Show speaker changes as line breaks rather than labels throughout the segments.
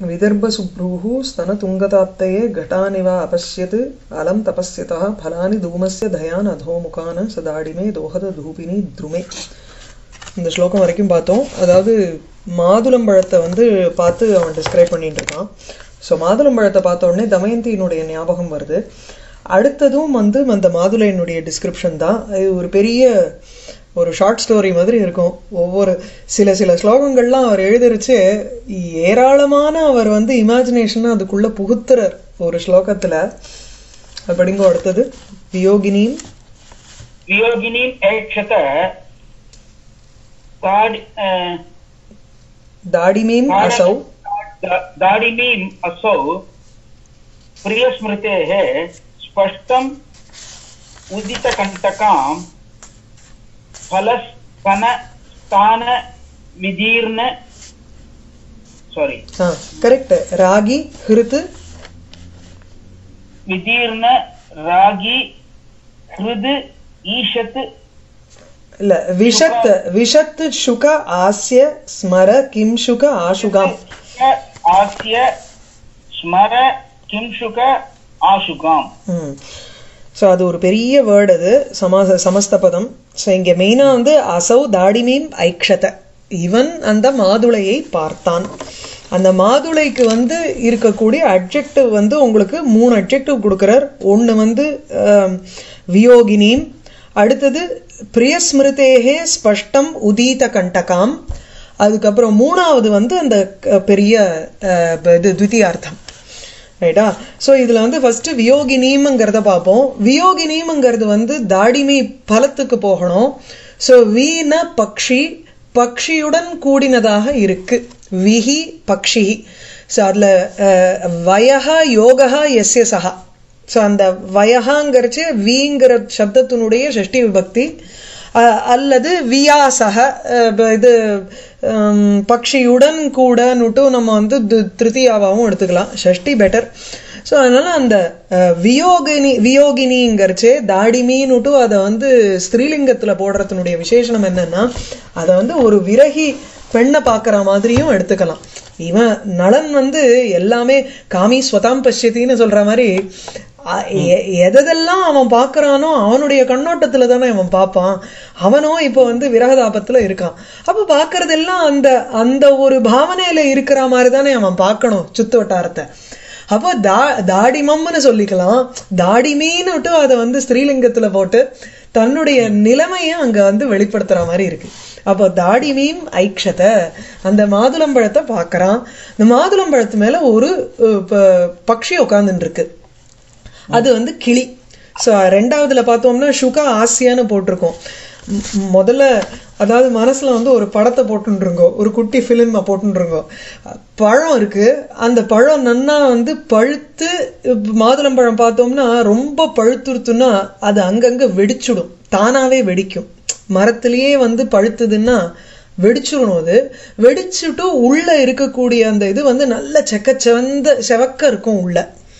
विदर्भसुभ्रूः स्तनतुङ्गताप्तये घटानिव अपश्यत् अलं तपस्यतः फलानि धूमस्य धयान् अधोमुखान् सदाडिमे दोहद धूपिनी द्रुमे இந்த ஸ்லோகம் வரைக்கும் பார்த்தோம் அதாவது மாதுளம்பழத்தை வந்து பார்த்து அவன் டிஸ்கிரைப் பண்ணிட்டு இருக்கான் ஸோ மாதுளம்பழத்தை பார்த்த உடனே தமயந்தியினுடைய ஞாபகம் வருது அடுத்ததும் வந்து அந்த மாதுளையினுடைய டிஸ்கிரிப்ஷன் தான் இது ஒரு பெரிய ஒரு ஷார்ட் ஸ்டோரி மாதிரி இருக்கும் ஒவ்வொரு சில சில ஸ்லோகங்கள்லாம் அவர் எழுதிருச்சு ஏராளமான அவர் வந்து இமேஜினேஷன் அதுக்குள்ள புகுத்துறார் ஒரு ஸ்லோகத்துல அது படிங்கோ அடுத்தது வியோகினியும்
वियोगिनीम् ऐक्षत ताड् अ,
தாடிமீம் அசௌ
दा- दाडिमीम् असौ प्रियस्मृतेः स्पष्टम् उदितकण्टकां फलस्तन स्थान विदीर्ण सारी
ஆ கரெக்ட் ராகி ஹிருத்து
विदीर्ण रागी हृद् ईशत्
இல்ல விஷத் விஷத் சுக ஆஸ்ய ஸ்மர கிம் சுக ஆசுகாம்
आस्य स्मर किंशुक आशुकाम्
ம் ஸோ அது ஒரு பெரிய வேர்டு அது சமாச சமஸ்த பதம் ஸோ இங்கே மெயினாக வந்து அசௌ தாடிமீம் ஐக்ஷத இவன் அந்த மாதுளையை பார்த்தான் அந்த மாதுளைக்கு வந்து இருக்கக்கூடிய அட்ஜெக்டிவ் வந்து உங்களுக்கு மூணு அட்ஜெக்டிவ் கொடுக்குறார் ஒன்று வந்து ஆம், வியோகினீம் அடுத்தது பிரியஸ்மிருதேகே ஸ்பஷ்டம் உதீத கண்டகாம் அதுக்கப்புறம் மூணாவது வந்து அந்த க- பெரிய அஹ், இது த்வித்தியார்த்தம் ரைட்டா ஸோ இதில் வந்து ஃபர்ஸ்ட் வியோகினீம்ங்கிறத பார்ப்போம் வியோகினீம்ங்கிறது வந்து தாடிமை பலத்துக்கு போகணும் ஸோ வீண பக்ஷி பக்ஷியுடன் கூடினதாக இருக்கு விஹி பக்ஷிஹி ஸோ அதில் வயஹா யோகா எஸ்ய சஹா ஸோ அந்த வயகாங்கிறச்சு வீங்கிற சப்தத்தினுடைய ஷஷ்டி விபக்தி அஹ், அல்லது வியாசக அஹ், ப- இது ஹம், பக்ஷியுடன் கூடன்னுட்டு நம்ம வந்து து- திருத்தியாவாவும் எடுத்துக்கலாம் ஷஷ்டி பெட்டர் ஸோ அதனால அந்த அஹ், வியோகினி வியோகினிங்கிறச்சே தாடிமீன்னுட்டு அதை வந்து ஸ்திரீலிங்கத்தில் போடுறதுனுடைய விசேஷனம் என்னன்னா அதை வந்து ஒரு விரகி பெண்ணை பார்க்குற மாதிரியும் எடுத்துக்கலாம் இவன் நலன் வந்து எல்லாமே காமி ஸ்வதாம் பஷ்யத்தின்னு சொல்ற மாதிரி அ- எ- எதெல்லாம் அவன் பார்க்கறானோ அவனுடைய கண்ணோட்டத்துல தானே அவன் பார்ப்பான் அவனும் இப்போ வந்து விரகதாபத்துல இருக்கான் அப்ப பார்க்கறதெல்லாம் அந்த அந்த ஒரு பாவனையில இருக்கிற மாதிரி தானே அவன் பார்க்கணும் சுத்து வட்டாரத்தை அப்போ தா தாடிமம்னு சொல்லிக்கலாம் தாடிமீன்னு விட்டு அதை வந்து ஸ்திரீலிங்கத்துல போட்டு தன்னுடைய நிலைமையை அங்க வந்து வெளிப்படுத்துற மாதிரி இருக்கு அப்போ தாடிமீம் ஐக்ஷத அந்த மாதுளம்பழத்தை பார்க்கறான் இந்த மாதுளம்பழத்து மேல ஒரு அஹ், ப- பக்ஷி உட்காந்துட்டு இருக்கு அது வந்து கிளி ஸோ ரெண்டாவதுல பார்த்தோம்னா சுகா ஆசியான்னு போட்டிருக்கோம் ம், முதல்ல அதாவது மனசுல வந்து ஒரு படத்தை போட்டுருங்கோ ஒரு குட்டி ஃபிலிம் போட்டுருங்கோ பழம் இருக்கு அந்த பழம் நன்னா வந்து பழுத்து இப்ப மாதுளம்பழம் பார்த்தோம்னா ரொம்ப பழுத்துருத்துன்னா அது அங்கங்க வெடிச்சுடும் தானாவே வெடிக்கும் மரத்திலேயே வந்து பழுத்துதுன்னா வெடிச்சிடணும் அது வெடிச்சுட்டு உள்ள இருக்கக்கூடிய அந்த இது வந்து நல்ல செக்க செவந்த செவக்க இருக்கும் உள்ள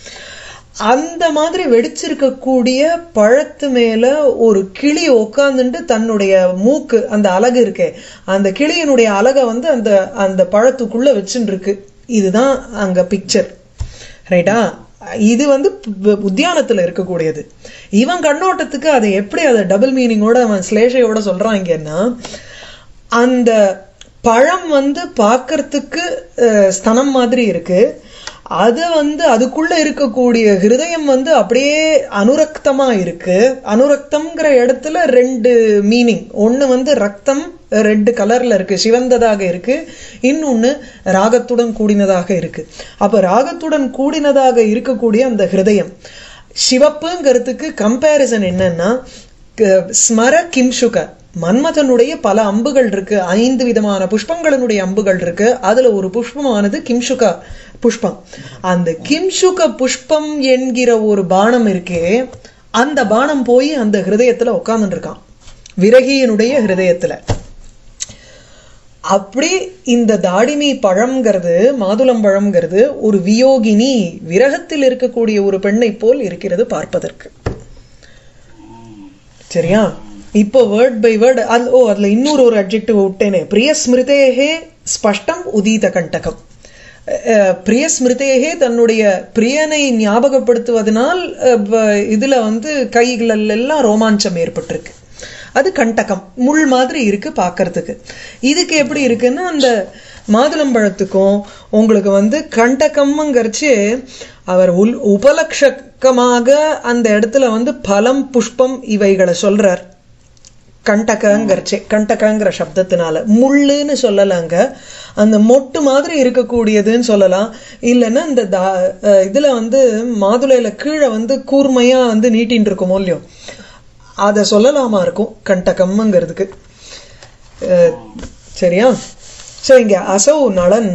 அந்த மாதிரி வெடிச்சிருக்கக்கூடிய பழத்து மேல ஒரு கிளி உட்காந்துட்டு தன்னுடைய மூக்கு அந்த அலகு இருக்கே அந்த கிளியினுடைய அலகை வந்து அந்த அந்த பழத்துக்குள்ள வச்சுட்டு இருக்கு இதுதான் அங்க பிக்சர் ரைட்டா இது வந்து பு- உத்தியானத்துல இருக்கக்கூடியது இவன் கண்ணோட்டத்துக்கு அதை எப்படி அதை டபுள் மீனிங்கோட அவன் ஸ்லேஷையோட சொல்றான் இங்கன்னா அந்த பழம் வந்து பார்க்கறதுக்கு அஹ், ஸ்தனம் மாதிரி இருக்கு அது வந்து அதுக்குள்ள இருக்கக்கூடிய ஹிருதயம் வந்து அப்படியே அனுரக்தமா இருக்கு அனுரக்தம்ங்கிற இடத்துல ரெண்டு மீனிங் ஒண்ணு வந்து ரக்தம் ரெட் கலர்ல இருக்கு சிவந்ததாக இருக்கு இன்னொன்னு ராகத்துடன் கூடினதாக இருக்கு அப்ப ராகத்துடன் கூடினதாக இருக்கக்கூடிய அந்த ஹிருதயம் சிவப்புங்கிறதுக்கு கம்பேரிசன் என்னன்னா க- ஸ்மர கிம்சுக மன்மதனுடைய பல அம்புகள் இருக்கு ஐந்து விதமான புஷ்பங்களினுடைய அம்புகள் இருக்கு அதுல ஒரு புஷ்பமானது கிம்சுக புஷ்பம் அந்த கிம்சுக புஷ்பம் என்கிற ஒரு பானம் இருக்கே அந்த பானம் போய் அந்த ஹிருதயத்துல உட்கார்ந்துட்டு இருக்கான் விரகியனுடைய ஹிருதயத்துல அப்படி இந்த தாடிமி பழம்ங்கிறது மாதுளம்பழம்ங்கிறது ஒரு வியோகினி விரகத்தில் இருக்கக்கூடிய ஒரு பெண்ணை போல் இருக்கிறது பார்ப்பதற்கு சரியா இப்போ வேர்ட் பை வேர்ட் அது ஓ அதுல இன்னொரு ஒரு அட்ஜெக்டிவ் விட்டேனே பிரிய ஸ்மிருதேகே ஸ்பஷ்டம் உதீத கண்டகம் அஹ், பிரிய ஸ்மிருதேகே தன்னுடைய பிரியனை ஞாபகப்படுத்துவதனால் அஹ், வ- இதுல வந்து கைகள் எல்லாம் ரோமாஞ்சம் ஏற்பட்டிருக்கு அது கண்டகம் முள் மாதிரி இருக்கு பார்க்கறதுக்கு இதுக்கு எப்படி இருக்குன்னா அந்த மாதுளம்பழத்துக்கும் உங்களுக்கு வந்து கண்டகம்ங்கிறச்சு அவர் உல் உபலட்சக்கமாக அந்த இடத்துல வந்து பலம் புஷ்பம் இவைகளை சொல்றார் கண்டகங்கிறச்சே கண்டகங்கிற சப்தத்தினால முள்ளுன்னு சொல்லலாங்க அந்த மொட்டு மாதிரி இருக்கக்கூடியதுன்னு சொல்லலாம் இல்லைன்னா இந்த தா அஹ் இதுல வந்து மாதுளையில கீழே வந்து கூர்மையா வந்து நீட்டின்னு இருக்குமோ இல்லையோ அதை சொல்லலாமா இருக்கும் கண்டகம்ங்கிறதுக்கு அஹ் சரியா சோ இங்க அசௌ நளன்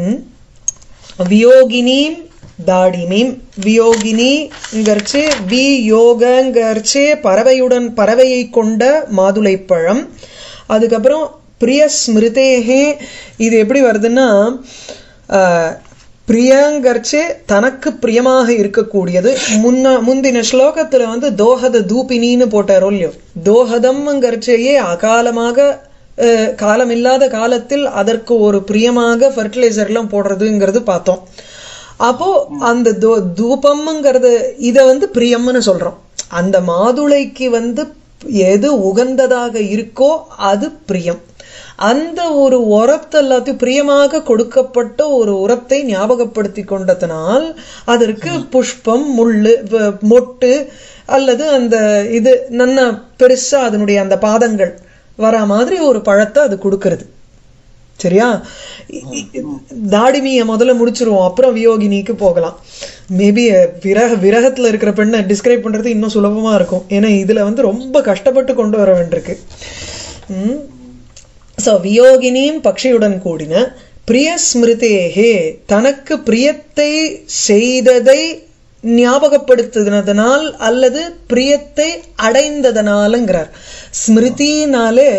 வியோகினீம் தாடிமீம் வியோகினிங்கிறச்சு வி யோகங்கிறச்சு பறவையுடன் பறவையை கொண்ட மாதுளைப்பழம் அதுக்கப்புறம் பிரிய ஸ்மிருதேகே இது எப்படி வருதுன்னா ஆஹ், பிரியங்கர்ச்சே தனக்கு பிரியமாக இருக்கக்கூடியது முன்ன முந்தின ஸ்லோகத்துல வந்து தோஹத தூபினின்னு போட்டாரோ இல்லையோ தோஹதம்ங்கிறச்சேயே அகாலமாக அஹ், காலமில்லாத காலத்தில் அதற்கு ஒரு பிரியமாக ஃபர்டிலைசர் எல்லாம் போடுறதுங்கிறது பார்த்தோம் அப்போ அந்த தூ- தூபம்ங்கிறது இத வந்து பிரியம்னு சொல்றோம் அந்த மாதுளைக்கு வந்து எது உகந்ததாக இருக்கோ அது பிரியம் அந்த ஒரு உரத்தை எல்லாத்தையும் பிரியமாக கொடுக்கப்பட்ட ஒரு உரத்தை ஞாபகப்படுத்தி கொண்டதனால் அதற்கு புஷ்பம் முள்ளு வ- மொட்டு அல்லது அந்த இது நன்ன பெருசா அதனுடைய அந்த பாதங்கள் வர மாதிரி ஒரு பழத்தை அது கொடுக்கிறது சரியா இ- இ- தாடிமிய முதல்ல முடிச்சிருவோம் அப்புறம் வியோகினிக்கு போகலாம் மேபி விரக விரகத்துல இருக்கிற பெண்ணை டிஸ்கிரைப் பண்றது இன்னும் சுலபமா இருக்கும் ஏன்னா இதுல வந்து ரொம்ப கஷ்டப்பட்டு கொண்டு வர வேண்டியிருக்கு ம் சோ வியோகினியும் பக்ஷியுடன் கூடின பிரிய ஸ்மிருதேகே தனக்கு பிரியத்தை செய்ததை ஞாபகப்படுத்துனதனால் அல்லது பிரியத்தை அடைந்ததனாலுங்கிறார் ஸ்மிருதினாலே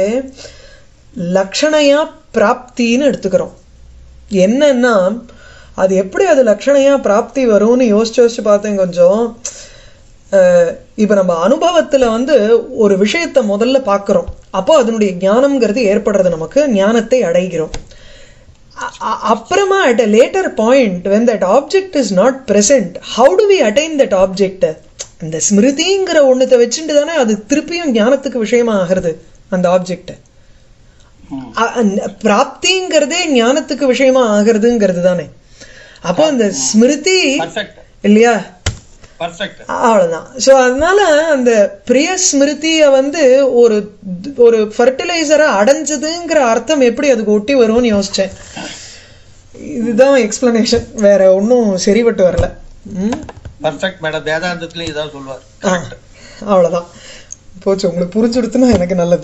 லக்ஷணையா பிராப்தின்னு எடுத்துக்கிறோம் என்னன்னா அது எப்படி அது லக்ஷணையா பிராப்தி வரும்னு யோசிச்சு யோசிச்சு பார்த்தேன் கொஞ்சம் அஹ், இப்ப நம்ம அனுபவத்துல வந்து ஒரு விஷயத்தை முதல்ல பார்க்கிறோம் அப்போ அதனுடைய ஞானம்ங்கிறது ஏற்படுறது நமக்கு ஞானத்தை அடைகிறோம் அ- அ- அப்புறமா at a later point when that object is not present how do we attain that object இந்த ஸ்மிருதிங்கிற ஒண்ணுத்தை வச்சுட்டு தானே அது திருப்பியும் ஞானத்துக்கு விஷயமா ஆகிறது அந்த ஆப்ஜெக்ட் பிராப்திங்கிறதே ஞானத்துக்கு விஷயமா ஆகிறதுங்கிறது தானே அப்போ அந்த ஸ்மிருதி
பர்ஃபெக்ட்
இல்லையா
பர்ஃபெக்ட்
அவ்வளவுதான் சோ அதனால அந்த பிரிய ஸ்மிருதிய வந்து ஒரு ஒரு ஃபர்டிலைசரை அடைஞ்சதுங்கிற அர்த்தம் எப்படி அதுக்கு ஒட்டி வரும்னு யோசிச்சேன் இதுதான் எக்ஸ்பிளனேஷன் வேற ஒன்றும் சரிபட்டு வரல ம்
பர்ஃபெக்ட் மேடம் வேதாந்தத்துலயும் இதான் சொல்லுவார்
ஆ, அவ்வளவுதான் போச்சு உங்களுக்கு புரிஞ்சுடுத்துனா எனக்கு நல்லது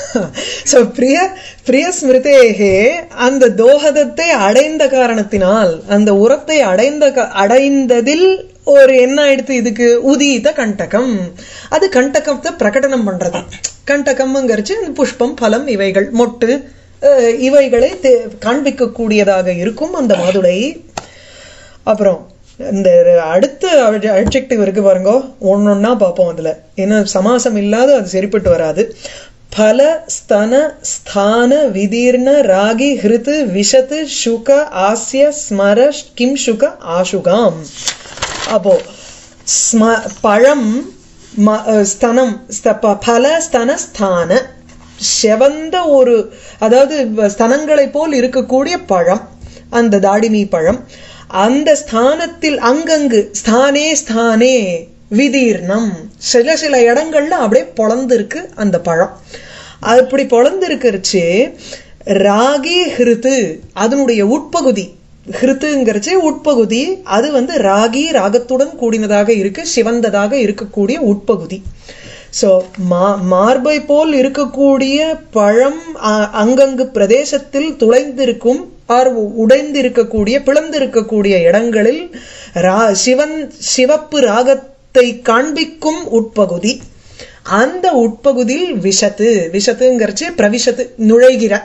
சோ பிரிய பிரிய ஸ்மிருதேகே அந்த தோஹதத்தை அடைந்த காரணத்தினால் அந்த உரத்தை அடைந்த க- அடைந்ததில் ஒரு என்ன ஆயிடுத்து இதுக்கு உதீத கண்டகம் அது கண்டகத்தை பிரகடனம் பண்றது கண்டகம்ங்கிறச்சு அந்த புஷ்பம் பலம் இவைகள் மொட்டு அஹ், இவைகளை தே- காண்பிக்கக்கூடியதாக இருக்கும் அந்த மாதுளை அப்புறம் இந்த அடுத்த அட்ஜெக்டிவ் இருக்கு பாருங்க ஒன்னொன்னா பார்ப்போம் அதுல ஏன்னா சமாசம் இல்லாத அது சரிப்பட்டு வராது பல ஸ்தன ஸ்தான விதீர்ண ராகி ஹிருத்து விஷத்து சுக ஆசிய ஸ்மர கிம் சுக ஆசுகாம் அப்போ ஸ்ம பழம் ம- அஹ் ஸ்தனம் ஸ்த- ப- பல ஸ்தன ஸ்தான செவந்த ஒரு அதாவது ஸ்தனங்களை போல் இருக்கக்கூடிய பழம் அந்த தாடிமி பழம் அந்த ஸ்தானத்தில் அங்கங்கு ஸ்தானே ஸ்தானே விதீர்ணம் சில சில இடங்கள்ல அப்படியே பொழந்திருக்கு அந்த பழம் அப்படி பொழந்திருக்கிறச்சு ராகி ஹிருத்து அதனுடைய உட்பகுதி ஹிருத்துங்கிறச்சு உட்பகுதி அது வந்து ராகி ராகத்துடன் கூடினதாக இருக்கு சிவந்ததாக இருக்கக்கூடிய உட்பகுதி சோ மா மார்பை போல் இருக்கக்கூடிய பழம் அ- அங்கங்கு பிரதேசத்தில் துளைந்திருக்கும் ஆர் உடைந்திருக்கக்கூடிய பிளந்திருக்கக்கூடிய இடங்களில் ரா சிவன் சிவப்பு ராகத்தை காண்பிக்கும் உட்பகுதி அந்த உட்பகுதியில் விஷத்து விஷத்துங்கிறச்சு பிரவிஷத்து நுழைகிற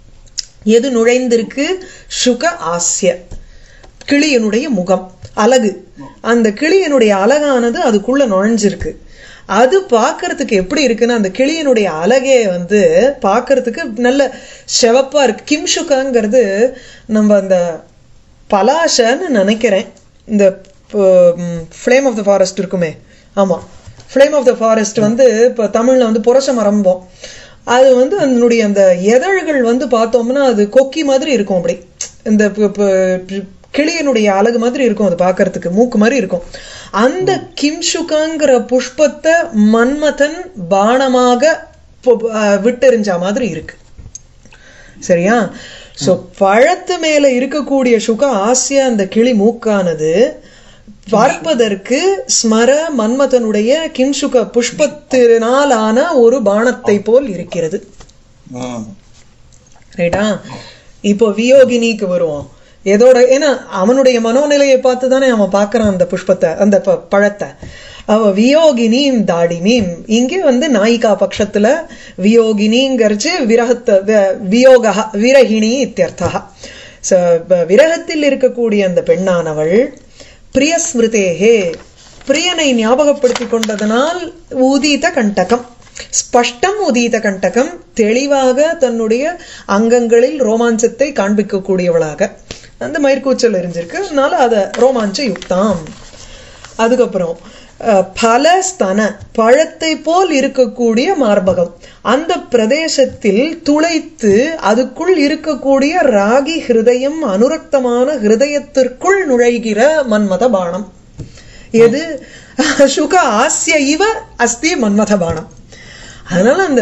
எது நுழைந்திருக்கு சுக ஆசிய கிளியனுடைய முகம் அழகு அந்த கிளியனுடைய அழகானது அதுக்குள்ள நுழைஞ்சிருக்கு அது பார்க்கறதுக்கு எப்படி இருக்குன்னா அந்த கிளியனுடைய அழகே வந்து பார்க்கறதுக்கு நல்ல செவப்பா இருக்கு கிம்சுகாங்கிறது நம்ம அந்த பலாஷன்னு நினைக்கிறேன் இந்த ஃப்ளேம் ஆஃப் த ஃபாரஸ்ட் இருக்குமே ஆமா ஃப்ளேம் ஆஃப் த ஃபாரஸ்ட் வந்து இப்போ தமிழ்ல வந்து புரச மரம்போம் அது வந்து அதனுடைய அந்த எதழ்கள் வந்து பார்த்தோம்னா அது கொக்கி மாதிரி இருக்கும் அப்படி இந்த ப- ப- கிளியனுடைய அழகு மாதிரி இருக்கும் அது பார்க்கறதுக்கு மூக்கு மாதிரி இருக்கும் அந்த கிம்சுகாங்கிற புஷ்பத்தை மன்மதன் பானமாக பொ- அஹ் விட்டெறிஞ்ச மாதிரி இருக்கு சரியா சோ பழத்து மேல இருக்கக்கூடிய சுக ஆசிய அந்த கிளி மூக்கானது பார்ப்பதற்கு ஸ்மர மன்மதனுடைய கிம்சுக புஷ்பத்தினாலான ஒரு பானத்தை போல் இருக்கிறது
ம்.
ரைட்டா இப்போ வியோகினிக்கு வருவோம் எதோட ஏன்னா அவனுடைய மனோநிலையை பார்த்து தானே அவன் பார்க்கறான் அந்த புஷ்பத்தை அந்த ப- பழத்தை அவ வியோகினியும் தாடிமீம் இங்கே வந்து நாயிகா பட்சத்துல வியோகினிங்கிறச்சு விரகத்த வி- வியோகா விரகிணி இத்தியர்த்தா So, ப- விரகத்தில் இருக்கக்கூடிய அந்த பெண்ணானவள் பிரியஸ்மிருதேகே பிரியனை ஞாபகப்படுத்திக் கொண்டதனால் ஊதீத கண்டகம் ஸ்பஷ்டம் உதீத கண்டகம் தெளிவாக தன்னுடைய அங்கங்களில் ரோமாஞ்சத்தை காண்பிக்கக்கூடியவளாக அந்த மயிர்கூச்சல் எரிஞ்சிருக்கு அதனால அத ரோமாஞ்ச யுக்தாம் அதுக்கப்புறம் அஹ், பலஸ்தன பழத்தை போல் இருக்கக்கூடிய மார்பகம் அந்த பிரதேசத்தில் துளைத்து அதுக்குள் இருக்கக்கூடிய ராகி ஹிருதயம் அனுரக்தமான ஹிருதயத்திற்குள் நுழைகிற மன்மத பானம் எது சுக ஆசிய இவ அஸ்தி மன்மத பானம் அதனால அந்த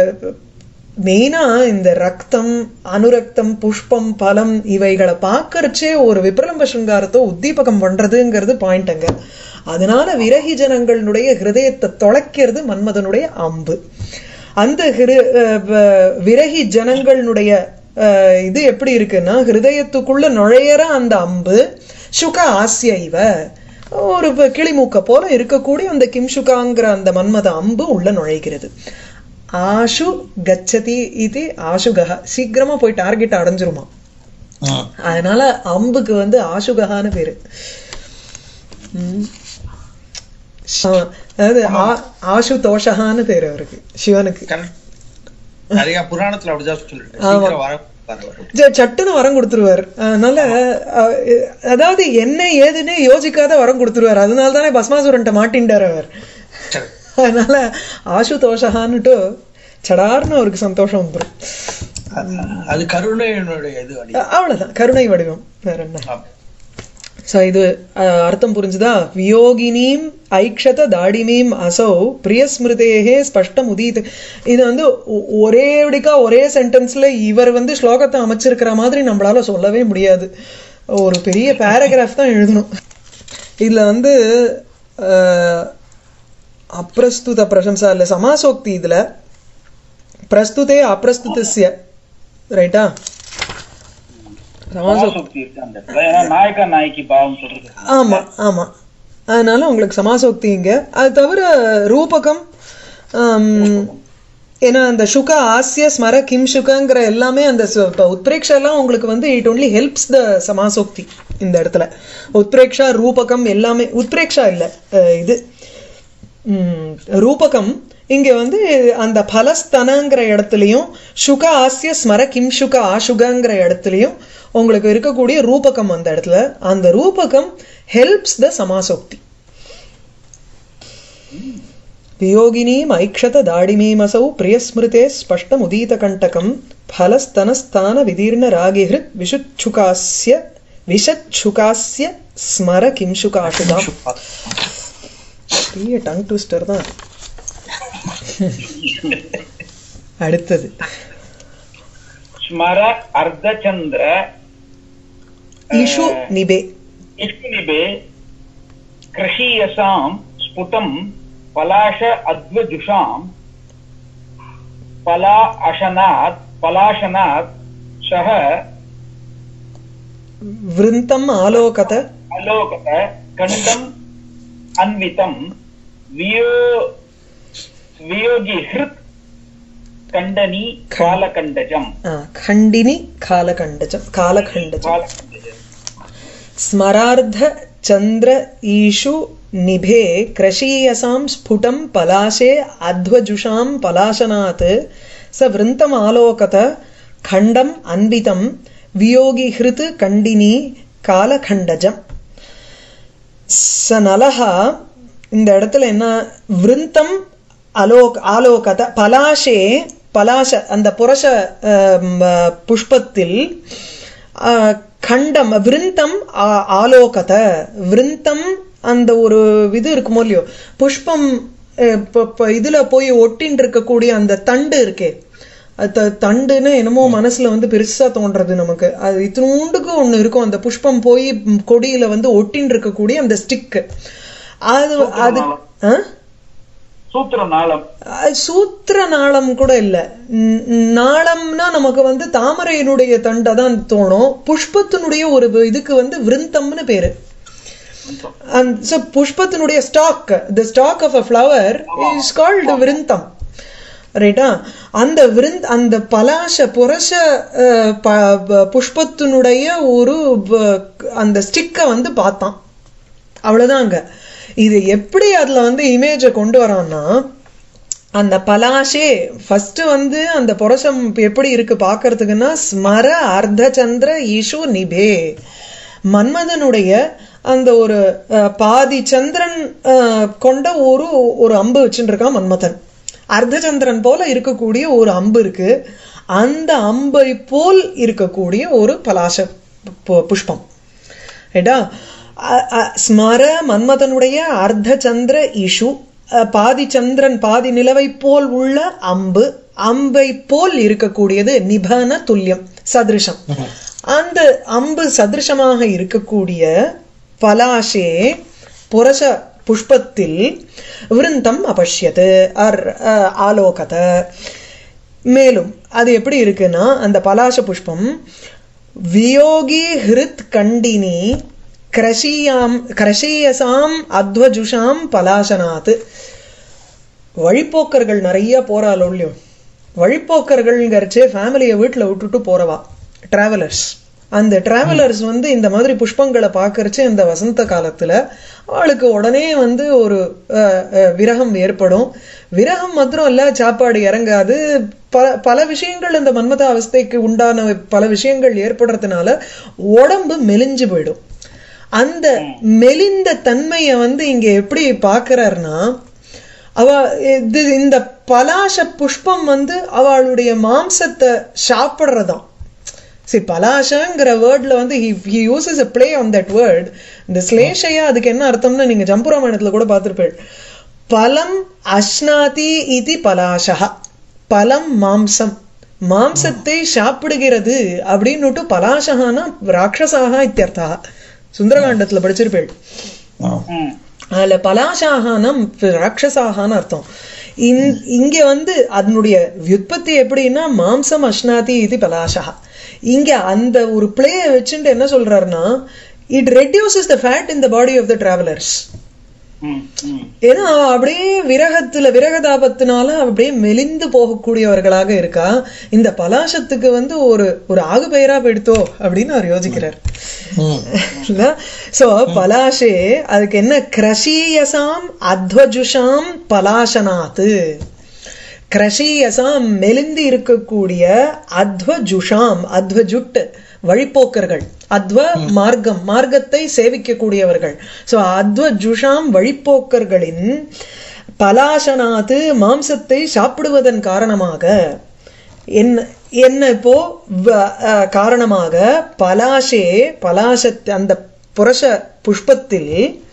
மெயினா இந்த ரக்தம் அனுரக்தம் புஷ்பம் பலம் இவைகளை பார்க்கறச்சே ஒரு விப்ரலம்ப சிருங்காரத்தை உத்தீபகம் பண்றதுங்கிறது பாயிண்ட்டுங்க அதனால விரகி ஜனங்களுடைய ஹிருதயத்தை தொலைக்கிறது மன்மதனுடைய அம்பு அந்த ஹிரு அஹ் வ- விரகி ஜனங்களுடைய அஹ், இது எப்படி இருக்குன்னா ஹிருதயத்துக்குள்ள நுழையிற அந்த அம்பு சுக ஆசிய இவ ஒரு ப- கிளிமூக்க போல இருக்கக்கூடிய அந்த கிம்சுகாங்கிற அந்த மன்மத அம்பு உள்ள நுழைகிறது ஆஷு கச்சதி இது ஆசுகஹ சீக்கிரமா போய் டார்கெட் அடைஞ்சிருமா
ம்.
அதனால அம்புக்கு வந்து ஆசுகஹான்னு பேரு ம். ஆ, அதாவது ஆ- ஆஷு தோஷகான்னு பேரு அவருக்கு சிவனுக்கு
correct. நிறைய புராணத்துல அப்படிதான் சொல்லிட்டு
ஆமா.
சீக்கிரம் வர வர வரும்.
ச- சட்டுன்னு வரம் கொடுத்துருவார் அதனால அஹ், அதாவது என்ன ஏதுன்னு யோசிக்காத வரம் கொடுத்துருவார் அதனால தானே பஸ்மாசுரன்ட்ட மாட்டின்டார் அவர்
Correct.
அதனால ஆஷு தோஷகான்னுட்டு சடார்னு அவருக்கு சந்தோஷம் வந்துடும்
அது- அது கருணையினுடைய இது அடி
அவ்வளவுதான் கருணை வடிவம் வேற என்ன
ஆமா.
சோ இது அஹ், அர்த்தம் புரிஞ்சுதா வியோகினீம் ஐக்ஷத தாடிமீம் அசௌ பிரியஸ்மிருதேகே ஸ்பஷ்டம் உதீத் இது வந்து ஒ- ஒரே விடிக்கா ஒரே சென்டென்ஸ்ல இவர் வந்து ஸ்லோகத்தை அமைச்சிருக்கிற மாதிரி நம்மளால சொல்லவே முடியாது ஒரு பெரிய பேராகிராஃப் தான் எழுதணும் இதுல வந்து அஹ், அப்பிரஸ்துத பிரசம்சா இல்ல சமாசோக்தி இதுல பிரஸ்துதே அப்பிரஸ்துதஸ்ய ரைட்டா சமாசோக்தி
சமாசோக்தி இருக்கு அந்த இடத்துல ஏன்னா நாயக்கா நாய்க்கு பாவம் சொல்றது
ஆமா ஆமா அதனால உங்களுக்கு சமாசோக்தி இங்க அது தவிர ரூபகம் ஆம், ஏன்னா அந்த சுக ஆசிய ஸ்மர கிம் சுகங்கிற எல்லாமே அந்த சு- இப்ப உத்பிரேக்ஷா எல்லாம் உங்களுக்கு வந்து இட் ஒன்லி ஹெல்ப்ஸ் த சமாசோக்தி இந்த இடத்துல உத்பிரேக்ஷா ரூபகம் எல்லாமே உத்பிரேக்ஷா இல்ல அஹ், இது ம், ரூபகம் இங்க வந்து அந்த பலஸ்தனங்கிற இடத்துலயும் சுக ஆசிய ஸ்மர கிம் சுக ஆசுகங்கிற இடத்துலயும் உங்களுக்கு இருக்கக்கூடிய ரூபகம் அந்த இடத்துல அந்த ரூபகம் ஹெல்ப்ஸ் த சமாசோக்தி வியோகினீம் ஐக்ஷத தாடிமீமசௌ பிரியஸ்மிருதே ஸ்பஷ்டம் உதீதகண்டகம் ஃபலஸ்தனஸ்தான விதீர்ண ராகிஹிருத் விஷுச்சுகாஸ்ய விஷச்சுகாஸ்ய ஸ்மர கிம்சுகாஷுதாம் பெரிய டங் ட்விஸ்டர் தான் அடுத்தது
ஸ்மர அர்த்தச்சந்திர
இஷு நிபே
இஷ்குனிபே கிருஷீயசாம் ஸ்புடம் பலாஷ அத்வஜுஷாம் பலா அசனாத் பலாசனாத் சக
விருந்தம் ஆலோகத
அலோகத கண்டம் அன்விதம் வியோ வியோகி ஹிருத் கண்டனி காலகண்டஜம்
ஆ, खण्डिनि कालकण्डजं कालखण्डजं
காலகண்டஜம்
स्मरार्ध चन्द्र ईषु निभे क्रशीयसां स्फुटं पलाशे अध्वजुषां पलाशनात् स वृन्तमालोकत खण्डम् अन्वितं वियोगिहृत् कण्डिनी காலகண்டஜம் ச நலஹா இந்த இடத்துல என்ன விருந்தம் அலோக் ஆலோகத பலாஷே பலாஷ அந்த புரஷ ஆம், புஷ்பத்தில் ஆ, கண்டம் விருந்தம் ஆ- ஆலோகத விருந்தம் அந்த ஒரு இது இருக்குமோ இல்லையோ புஷ்பம் அஹ், இப்ப- இப்ப இதுல போய் ஒட்டின்னு இருக்கக்கூடிய அந்த தண்டு இருக்கே அது த- தண்டுன்னு என்னமோ மனசுல வந்து பெருசா தோன்றது நமக்கு அது இத்தினூண்டுக்கு ஒண்ணு இருக்கும் அந்த புஷ்பம் போய் ம், கொடியில வந்து ஒட்டின்னு இருக்கக்கூடிய அந்த ஸ்டிக் அது அது ஆ?
சூத்திர நாளம்
அது சூத்திர நாளம் கூட இல்ல ந- நாளம்னா நமக்கு வந்து தாமரையினுடைய தண்டை தான் தோணும் புஷ்பத்தினுடைய ஒரு இதுக்கு வந்து விருந்தம்னு பேரு and so புஷ்பத்தினுடைய stalk the stalk of a flower is called விருந்தம் ரைட்டா அந்த விருந்த் அந்த பலாச புரச அஹ், ப- ப- புஷ்பத்தினுடைய ஒரு ப- அந்த ஸ்டிக்கை வந்து பார்த்தான் அவ்வளவுதாங்க இது எப்படி அதுல வந்து இமேஜை கொண்டு வரான்னா அந்த பலாஷே ஃபர்ஸ்ட் வந்து அந்த புரசம் எப்படி இருக்கு பார்க்கிறதுக்குன்னா ஸ்மர அர்த்தச்சந்திர ஈஷு நிபே மன்மதனுடைய அந்த ஒரு அஹ், பாதி சந்திரன் அஹ், கொண்ட ஒரு ஒரு அம்பு வச்சுட்டு இருக்கான் மன்மதன் அர்த்தச்சந்திரன் போல இருக்கக்கூடிய ஒரு அம்பு இருக்கு அந்த அம்பை போல் இருக்கக்கூடிய ஒரு பலாச பு- புஷ்பம் ரைட்டா அ- அ- ஸ்மர மன்மதனுடைய அர்த்த சந்திர இஷு அ, பாதி சந்திரன் பாதி நிலவை போல் உள்ள அம்பு அம்பை போல் இருக்கக்கூடியது நிபன துல்லியம் சதிருஷம் அந்த அம்பு சதிருஷமாக இருக்கக்கூடிய பலாஷே புரச புஷ்பத்தில் விருந்தம் அபஷ்யது அர் அ, ஆலோகத மேலும் அது எப்படி இருக்குன்னா அந்த பலாச புஷ்பம் வியோகி ஹிருத் கண்டினி கிரஷியாம் கிரஷீயசாம் அத்வஜுஷாம் பலாசனாத் வழிப்போக்கர்கள் நிறைய போறாள் இல்லையோ வழிப்போக்கர்கள்ங்கிறச்சே ஃபேமிலியை வீட்டில் விட்டுட்டு போறவா டிராவலர்ஸ் அந்த டிராவலர்ஸ் வந்து இந்த மாதிரி புஷ்பங்களை பார்க்கறச்சு இந்த வசந்த காலத்துல அவளுக்கு உடனே வந்து ஒரு அஹ், அஹ், விரகம் ஏற்படும் விரகம் மாத்திரம் இல்ல சாப்பாடு இறங்காது ப பல விஷயங்கள் இந்த மன்மத அவஸ்தைக்கு உண்டான பல விஷயங்கள் ஏற்படுறதுனால உடம்பு மெலிஞ்சு போயிடும் அந்த மெலிந்த தன்மையை வந்து இங்க எப்படி பார்க்கறாருன்னா அவ இது இந்த பலாச புஷ்பம் வந்து அவளுடைய மாம்சத்தை சாப்பிடுறதாம் சரி பலாசங்கிற வேர்ட்ல வந்து he uses a play on that word இந்த ஸ்லேஷையா அதுக்கு என்ன அர்த்தம்னு நீங்க ஜம்புராமாயணத்துல கூட பார்த்திருப்பேன் பலம் அஷ்னாதி இது பலாசா பலம் மாம்சம் மாம்சத்தை சாப்பிடுகிறது அப்படின்னுட்டு பலாசகானா ராட்சசாக இத்தியர்த்தா சுந்தரகாண்டத்துல படிச்சிருப்பேள்
ம்
அதுல பலாசாகானம் ராட்சசாகான்னு அர்த்தம் இந்- இங்க வந்து அதனுடைய வியுற்பத்தி எப்படின்னா மாம்சம் அஷ்னாதி இது பலாசா இங்க அந்த ஒரு பிளேய வச்சுட்டு என்ன சொல்றாருன்னா it reduces the fat in the body of the travellers
ம் ம்
ஏன்னா அவ அப்படியே விரகத்துல விரகதாபத்தினால அப்படியே மெலிந்து போகக்கூடியவர்களாக இருக்கா இந்த பலாசத்துக்கு வந்து ஒரு ஒரு ஆகு பெயரா போயிடுத்தோ அப்படின்னு அவர் யோசிக்கிறார் இல்ல சோ பலாஷே அதுக்கு என்ன கிரஷீயசாம் அத்வஜுஷாம் பலாசனாத்து கிரஷீயசாம் மெலிந்து இருக்கக்கூடிய அத்வஜுஷாம் அத்வஜுட் வழிப்போக்கர்கள் அத்வ மார்க்கம் மார்க்கத்தை சேவிக்கக்கூடியவர்கள் சோ அத்வஜுஷாம் வழிப்போக்கர்களின் பலாசனாத்து மாம்சத்தை சாப்பிடுவதன் காரணமாக என்ன என்ன இப்போ வ- அஹ், காரணமாக பலாஷே பலாசத் அந்த புரஷ புஷ்பத்தில்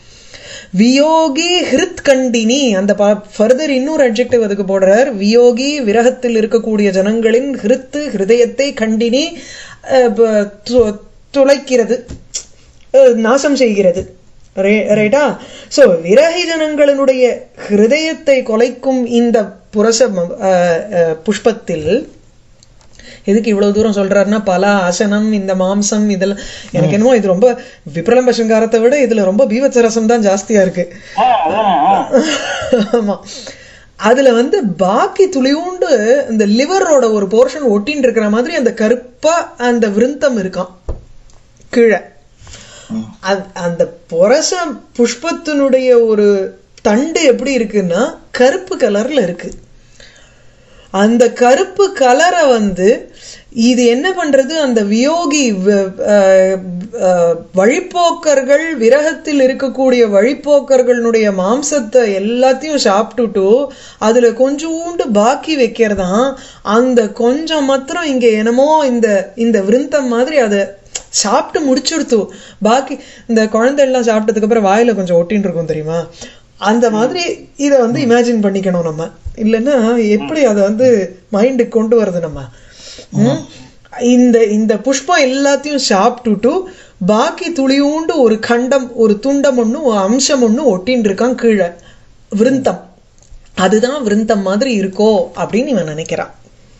வியோகி ஹிருத் கண்டினி அந்த ஃபர்தர் இன்னொரு அட்ஜெக்டிவ் அதுக்கு போடுறார் வியோகி விரகத்தில் இருக்கக்கூடிய ஜனங்களின் ஹிருத்து ஹிருதயத்தை கண்டினி அஹ், ப- து- துளைக்கிறது அஹ், நாசம் செய்கிறது ரே- ரைட்டா சோ விரகி ஜனங்களினுடைய ஹிருதயத்தை கொலைக்கும் இந்த புரச ம- அஹ், அஹ், புஷ்பத்தில் எதுக்கு இவ்வளவு தூரம் சொல்றாருன்னா பல ஆசனம் இந்த மாம்சம் இதெல்லாம் எனக்கு என்னமோ இது ரொம்ப விப்ரலம்ப சிங்காரத்தை விட இதுல ரொம்ப பீவச்சரசம் தான் ஜாஸ்தியா இருக்கு
ஆ அதான் ஆ.
ஆமா அதுல வந்து பாக்கி துளியூண்டு இந்த லிவரோட ஒரு போர்ஷன் ஒட்டின்னு இருக்கிற மாதிரி அந்த கருப்பா அந்த விருந்தம் இருக்கான் கீழே அந்த- அந்த புரச புஷ்பத்தினுடைய ஒரு தண்டு எப்படி இருக்குன்னா கருப்பு கலர்ல இருக்கு அந்த கருப்பு கலரை வந்து இது என்ன பண்றது அந்த வியோகி வ- அஹ், அஹ், வழிப்போக்கர்கள் விரகத்தில் இருக்கக்கூடிய வழிப்போக்கர்களுடைய மாம்சத்தை எல்லாத்தையும் சாப்பிட்டுட்டு அதுல கொஞ்சோண்டு பாக்கி வைக்கிறதாம் அந்த கொஞ்சம் மாத்திரம் இங்க என்னமோ இந்த இந்த விருந்தம் மாதிரி அதை சாப்பிட்டு முடிச்சுடுத்து பாக்கி இந்த குழந்தை எல்லாம் சாப்பிட்டதுக்கு அப்புறம் வாயில கொஞ்சம் ஒட்டின்னு இருக்கும் தெரியுமா அந்த மாதிரி இதை வந்து இமேஜின் பண்ணிக்கணும் நம்ம இல்லைன்னா எப்படி அதை வந்து மைண்டுக்கு கொண்டு வருது நம்ம ம்? இந்த இந்த புஷ்பம் எல்லாத்தையும் சாப்பிட்டுட்டு பாக்கி துளியூண்டு ஒரு கண்டம் ஒரு துண்டம் ஒண்ணு ஒரு அம்சம் ஒண்ணு ஒட்டின்னு இருக்கான் கீழே விருந்தம் அதுதான் விருந்தம் மாதிரி இருக்கோ அப்படின்னு இவன் நினைக்கிறான்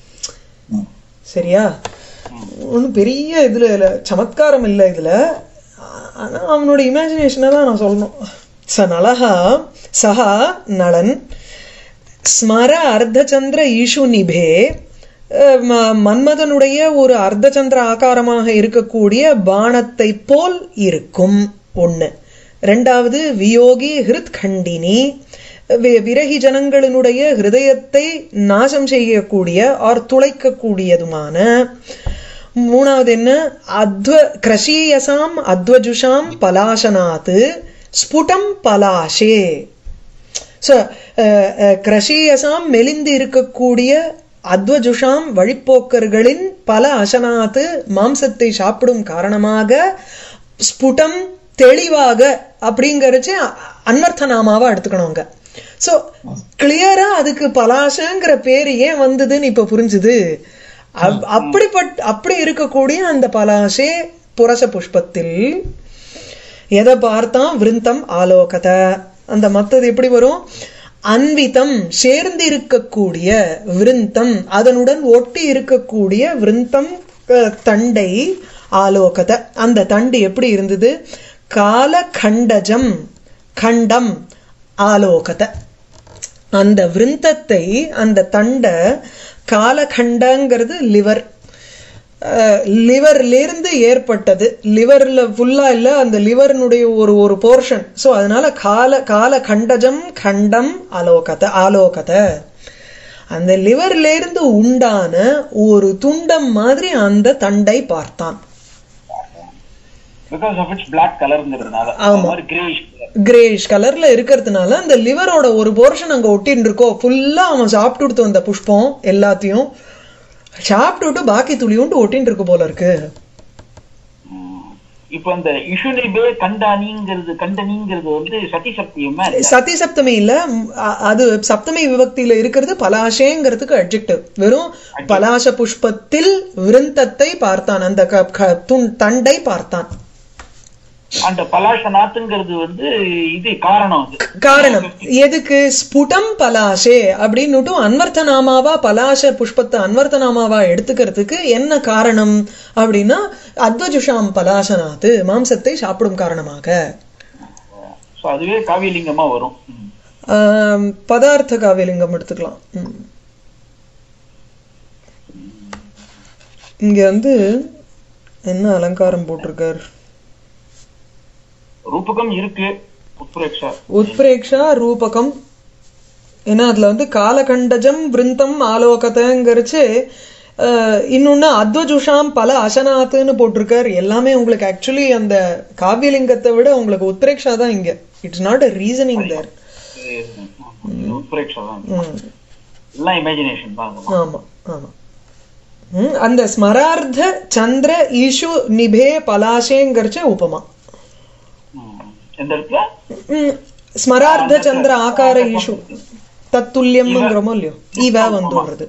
சரியா ஒன்றும் பெரிய இதுல இல்ல சமத்காரம் இல்லை இதுல ஆனா அவனோட இமேஜினேஷனை தான் நான் சொல்லணும் ச நலஹா சஹா நளன் ஸ்மர அர்த்தச்சந்திர ஈஷு நிபே அஹ், ம- மன்மதனுடைய ஒரு அர்த்தச்சந்திர ஆகாரமாக இருக்கக்கூடிய பானத்தை போல் இருக்கும் ஒண்ணு ரெண்டாவது வியோகி ஹிருத் கண்டினி வி- விரகி ஜனங்களினுடைய ஹிருதயத்தை நாசம் செய்யக்கூடிய ஆர் துளைக்கக்கூடியதுமான மூணாவது என்ன அத்வ கிரஷீயசாம் அத்வஜுஷாம் பலாசனாத்து ஸ்புடம் பலாஷே ஸோ கிரஷீயசாம் மெலிந்து இருக்கக்கூடிய அத்வஜுஷாம் வழிப்போக்கர்களின் பல அசனாத்து மாம்சத்தை சாப்பிடும் காரணமாக ஸ்புடம் தெளிவாக அப்படிங்கறச்சு அன்வர்த்த நாமாவா எடுத்துக்கணுங்க ஸோ கிளியரா அதுக்கு பலாசங்கிற பேர் ஏன் வந்ததுன்னு இப்ப புரிஞ்சுது அப்- அப்படிப்பட் அப்படி இருக்கக்கூடிய அந்த பலாசே புரச புஷ்பத்தில் எதை பார்த்தான் விருந்தம் ஆலோகத அந்த மத்தது எப்படி வரும் அன்விதம் சேர்ந்து இருக்கக்கூடிய விருந்தம் அதனுடன் ஒட்டி இருக்கக்கூடிய விருந்தம் அஹ், தண்டை ஆலோகத அந்த தண்டு எப்படி இருந்தது கால கண்டஜம் கண்டம் ஆலோகத அந்த விருந்தத்தை அந்த தண்டை காலகண்டங்கிறது லிவர் லிவர்ல இருந்து ஏற்பட்டது லிவர்ல ஃபுல்லா இல்ல அந்த லிவர்னுடைய ஒரு ஒரு போர்ஷன் சோ அதனால கால கால கண்டஜம் கண்டம் ஆலோகத ஆலோகத அந்த லிவர்ல இருந்து உண்டான ஒரு துண்டம் மாதிரி அந்த தண்டை பார்த்தான்
பிகாஸ் ஆஃப் இட்ஸ் பிளாக் கலர்ங்கிறதுனால
ஆமா.
மாதிரி கிரேஷ்
கிரேஷ் கலர்ல இருக்கிறதுனால அந்த லிவரோட ஒரு போர்ஷன் அங்க ஒட்டின்னு இருக்கோ ஃபுல்லா அவன் சாப்பிட்டுட்டு வந்த புஷ்பம் எல்லாத்தையும் சாப்பிட்டுட்டு பாக்கி துளியுண்டு ஒட்டின்னு இருக்கு போல இருக்கு
இப்போ இந்த இஷுனிபே கண்டானிங்கிறது கண்டனிங்கிறது வந்து சதி சக்தியுமா
சதி சப்தமி இல்ல ம், அ- அது சப்தமி விபக்தியில இருக்கிறது பலாசேங்கிறதுக்கு அட்ஜெக்டிவ் வெறும் பலாச புஷ்பத்தில் விருந்தத்தை பார்த்தான் அந்த க- க- துண்- தண்டை பார்த்தான்
அந்த பலாசநாத்துங்கிறது வந்து இது காரணம் அது
காரணம் எதுக்கு ஸ்புடம் பலாசே அப்படின்னுட்டும் அன்வர்த்த நாமாவா பலாச புஷ்பத்தை அன்வர்த்த நாமாவா எடுத்துக்கிறதுக்கு என்ன காரணம் அப்படின்னா அத்வஜுஷாம் பலாசனாத்து மாம்சத்தை சாப்பிடும் காரணமாக
சோ அதுவே காவியலிங்கமா வரும் ம்.
ஆம், பதார்த்த காவியலிங்கம் எடுத்துக்கலாம் ம். இங்க வந்து என்ன அலங்காரம் போட்டிருக்கார்
ரூபகம் இருக்கு உத்பிரேக்ஷா
உத்பிரேக்ஷா ரூபகம் ஏன்னா அதுல வந்து காலகண்டஜம் விருந்தம் ஆலோகத்தங்கிறச்சு இன்னொன்னு அத்வஜுஷாம் பல அசனாத்துன்னு போட்டிருக்கார் எல்லாமே உங்களுக்கு ஆக்சுவலி அந்த காவியலிங்கத்தை விட உங்களுக்கு உத்ரேக்ஷா தான் இங்க it's not a reasoning there
உத்பிரேக்ஷா தான் எல்லாம் இமேஜினேஷன் தான் அதெல்லாம்.
ஆமா ஆமா ம், அந்த ஸ்மரார்த்த சந்திர ஈஷு நிபே பலாசேங்கிறச்ச உபமா
ம். எந்த இடத்துல
ம், ஸ்மரார்த்த சந்திர ஆகார ஈஷு தத்துல்யம்ங்கிறோமோ இல்லையோ இவ வந்துடுறது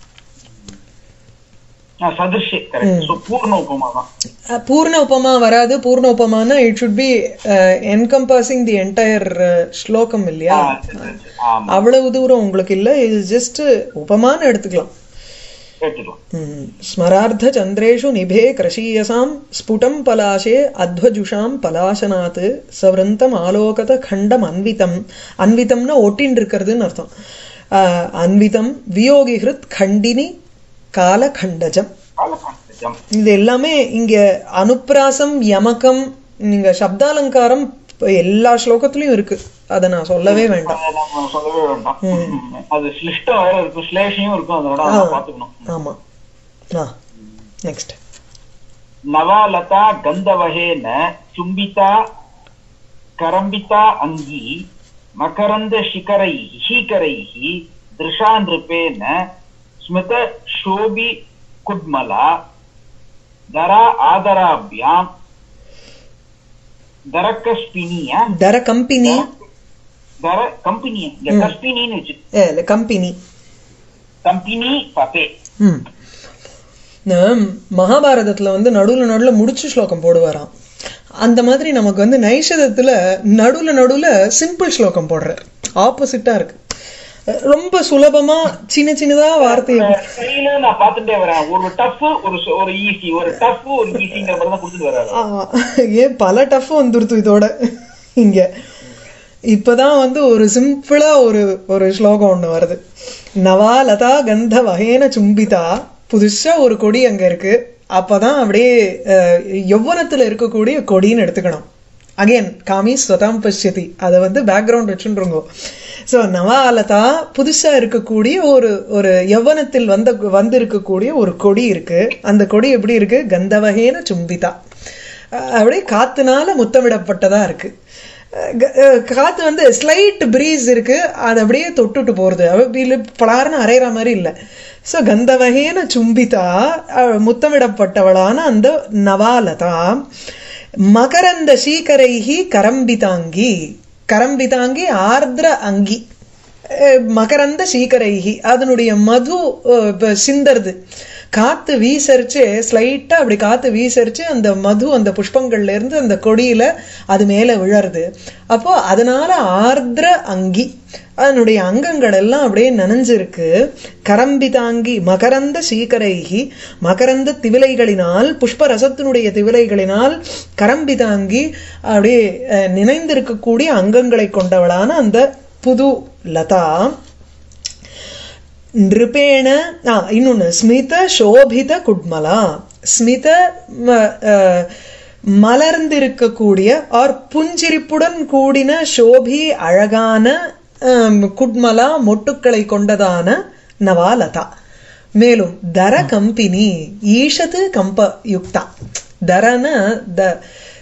ஆ, சதிர்ஷி கரெக்ட் சோ பூர்ண உபமா தான்
அஹ், பூர்ண உபமா வராது பூர்ண உபமானா it should be encompassing the entire ஸ்லோகம் இல்லையா
ஆ, சரி, சரி, சரி. ஆமா
அவ்வளவு தூரம் உங்களுக்கு இல்ல இது ஜஸ்ட் உபமான்னு எடுத்துக்கலாம்
கேட்டுக்கலாம்
ம். ஸ்மரார்த்த சந்திரேஷு நிபே கிரஷீயசாம் ஸ்புடம் பலாசே அத்வஜுஷாம் பலாசனாத் சவருந்தம் ஆலோகத கண்டம் அன்விதம் அன்விதம்னா ஒட்டின் இருக்கிறதுன்னு அர்த்தம் ஆஹ், அன்விதம் வியோகி ஹிருத் கண்டினி கால கண்டஜம்
காலகாண்டஜம்
இது எல்லாமே இங்க அனுப்பிராசம் யமகம் நீங்க சப்தாலங்காரம் எல்லா ஸ்லோகத்திலயும் இருக்கு அதை நான் சொல்லவே வேண்டாம்
அதை நம்ம சொல்லவே வேண்டாம் ம். அது ஸ்லிஷ்டம் வேற இருக்கும் ஸ்லேஷையும் இருக்கும் அதோட
ஆ.
பாத்துக்கணும்
ஆமா ஆ நெக்ஸ்ட்
नवालता गन्धवहेन चुम्बिता करम्बिता अङ्गी मकरन्दशिखरैः शीकरैः दृशा नृपेण स्मितशोभि कुड्मला दरा आदराभ्यां दरकस्पिनीय
தர கம்பினி
दर कम्पिनी कस्पिनीன்னு வச்சு
இல்ல கம்பினி
கம்பினி பபே
ம் நம் மகாபாரதத்துல வந்து நடுவுல நடுவுல முடிச்சு ஸ்லோகம் போடுவாராம் அந்த மாதிரி நமக்கு வந்து நைஷதத்துல நடுவுல நடுவுல சிம்பிள் ஸ்லோகம் போடுறார் ஆப்போசிட்டா இருக்கு அஹ் ரொம்ப சுலபமா சின்ன சின்னதா வார்த்தையை
கையில நான் பார்த்துட்டே வரேன் ஒரு டஃப் ஒரு சு- ஒரு ஈஸி ஒரு டஃப் ஒரு ஈஸிங்கிற மாதிரி தான் கொடுத்துட்டு வர்றாரு
ஆமா. ஏன் பல டஃப் வந்துருத்து இதோட இங்க இப்பதான் வந்து ஒரு சிம்பிளா ஒரு ஒரு ஸ்லோகம் ஒண்ணு வருது நவாலதா கந்த வகேன சும்பிதா புதுசா ஒரு கொடி அங்க இருக்கு அப்பதான் அப்படியே அஹ், யௌவனத்துல இருக்கக்கூடிய கொடின்னு எடுத்துக்கணும் அகைன் காமி ஸ்வதாம் பஷ்யதி அதை வந்து பேக்ரவுண்ட் வச்சுருங்கோ ஸோ நவாலதா புதுசா இருக்கக்கூடிய ஒரு ஒரு யௌவனத்தில் வந்த வந்து இருக்கக்கூடிய ஒரு கொடி இருக்கு அந்த கொடி எப்படி இருக்கு கந்தவகேன சும்பிதா அஹ் அப்படியே காத்துனால முத்தமிடப்பட்டதா இருக்கு அஹ் க- அஹ் காத்து வந்து ஸ்லைட் பிரீஸ் இருக்கு அது அப்படியே தொட்டுட்டு போறது அப்படி பலாருன்னு அரைகிற மாதிரி இல்லை ஸோ கந்தவகேன சும்பிதா அஹ் முத்தமிடப்பட்டவளான அந்த நவாலதா மகரந்த சீகரைஹி கரம்பிதாங்கி கரம்பிதாங்கி ஆர்திர அங்கி அஹ் மகரந்த சீகரைஹி அதனுடைய மது அஹ், இப்ப சிந்தறது காத்து வீசரிச்சு ஸ்லைட்டா அப்படி காத்து வீசரிச்சு அந்த மது அந்த புஷ்பங்கள்ல இருந்து அந்த கொடியில அது மேல விழருது அப்போ அதனால ஆர்திர அங்கி அதனுடைய அங்கங்கள் எல்லாம் அப்படியே நனைஞ்சிருக்கு கரம்பிதாங்கி மகரந்த சீகரைகி மகரந்த திவிலைகளினால் புஷ்பரசத்தினுடைய திவிலைகளினால் கரம்பிதாங்கி அப்படியே அஹ், நினைந்திருக்கக்கூடிய அங்கங்களை கொண்டவளான அந்த புது லதா நிருபேண ஆ இன்னொன்னு ஸ்மித சோபித குட்மலா ஸ்மித ம- அஹ், மலர்ந்திருக்கக்கூடிய ஆர் புஞ்சிரிப்புடன் கூடின சோபி அழகான ஆம், குட்மலா மொட்டுக்களை கொண்டதான நவாலதா மேலும் தர கம்பினி ஈஷது கம்ப யுக்தா தரன த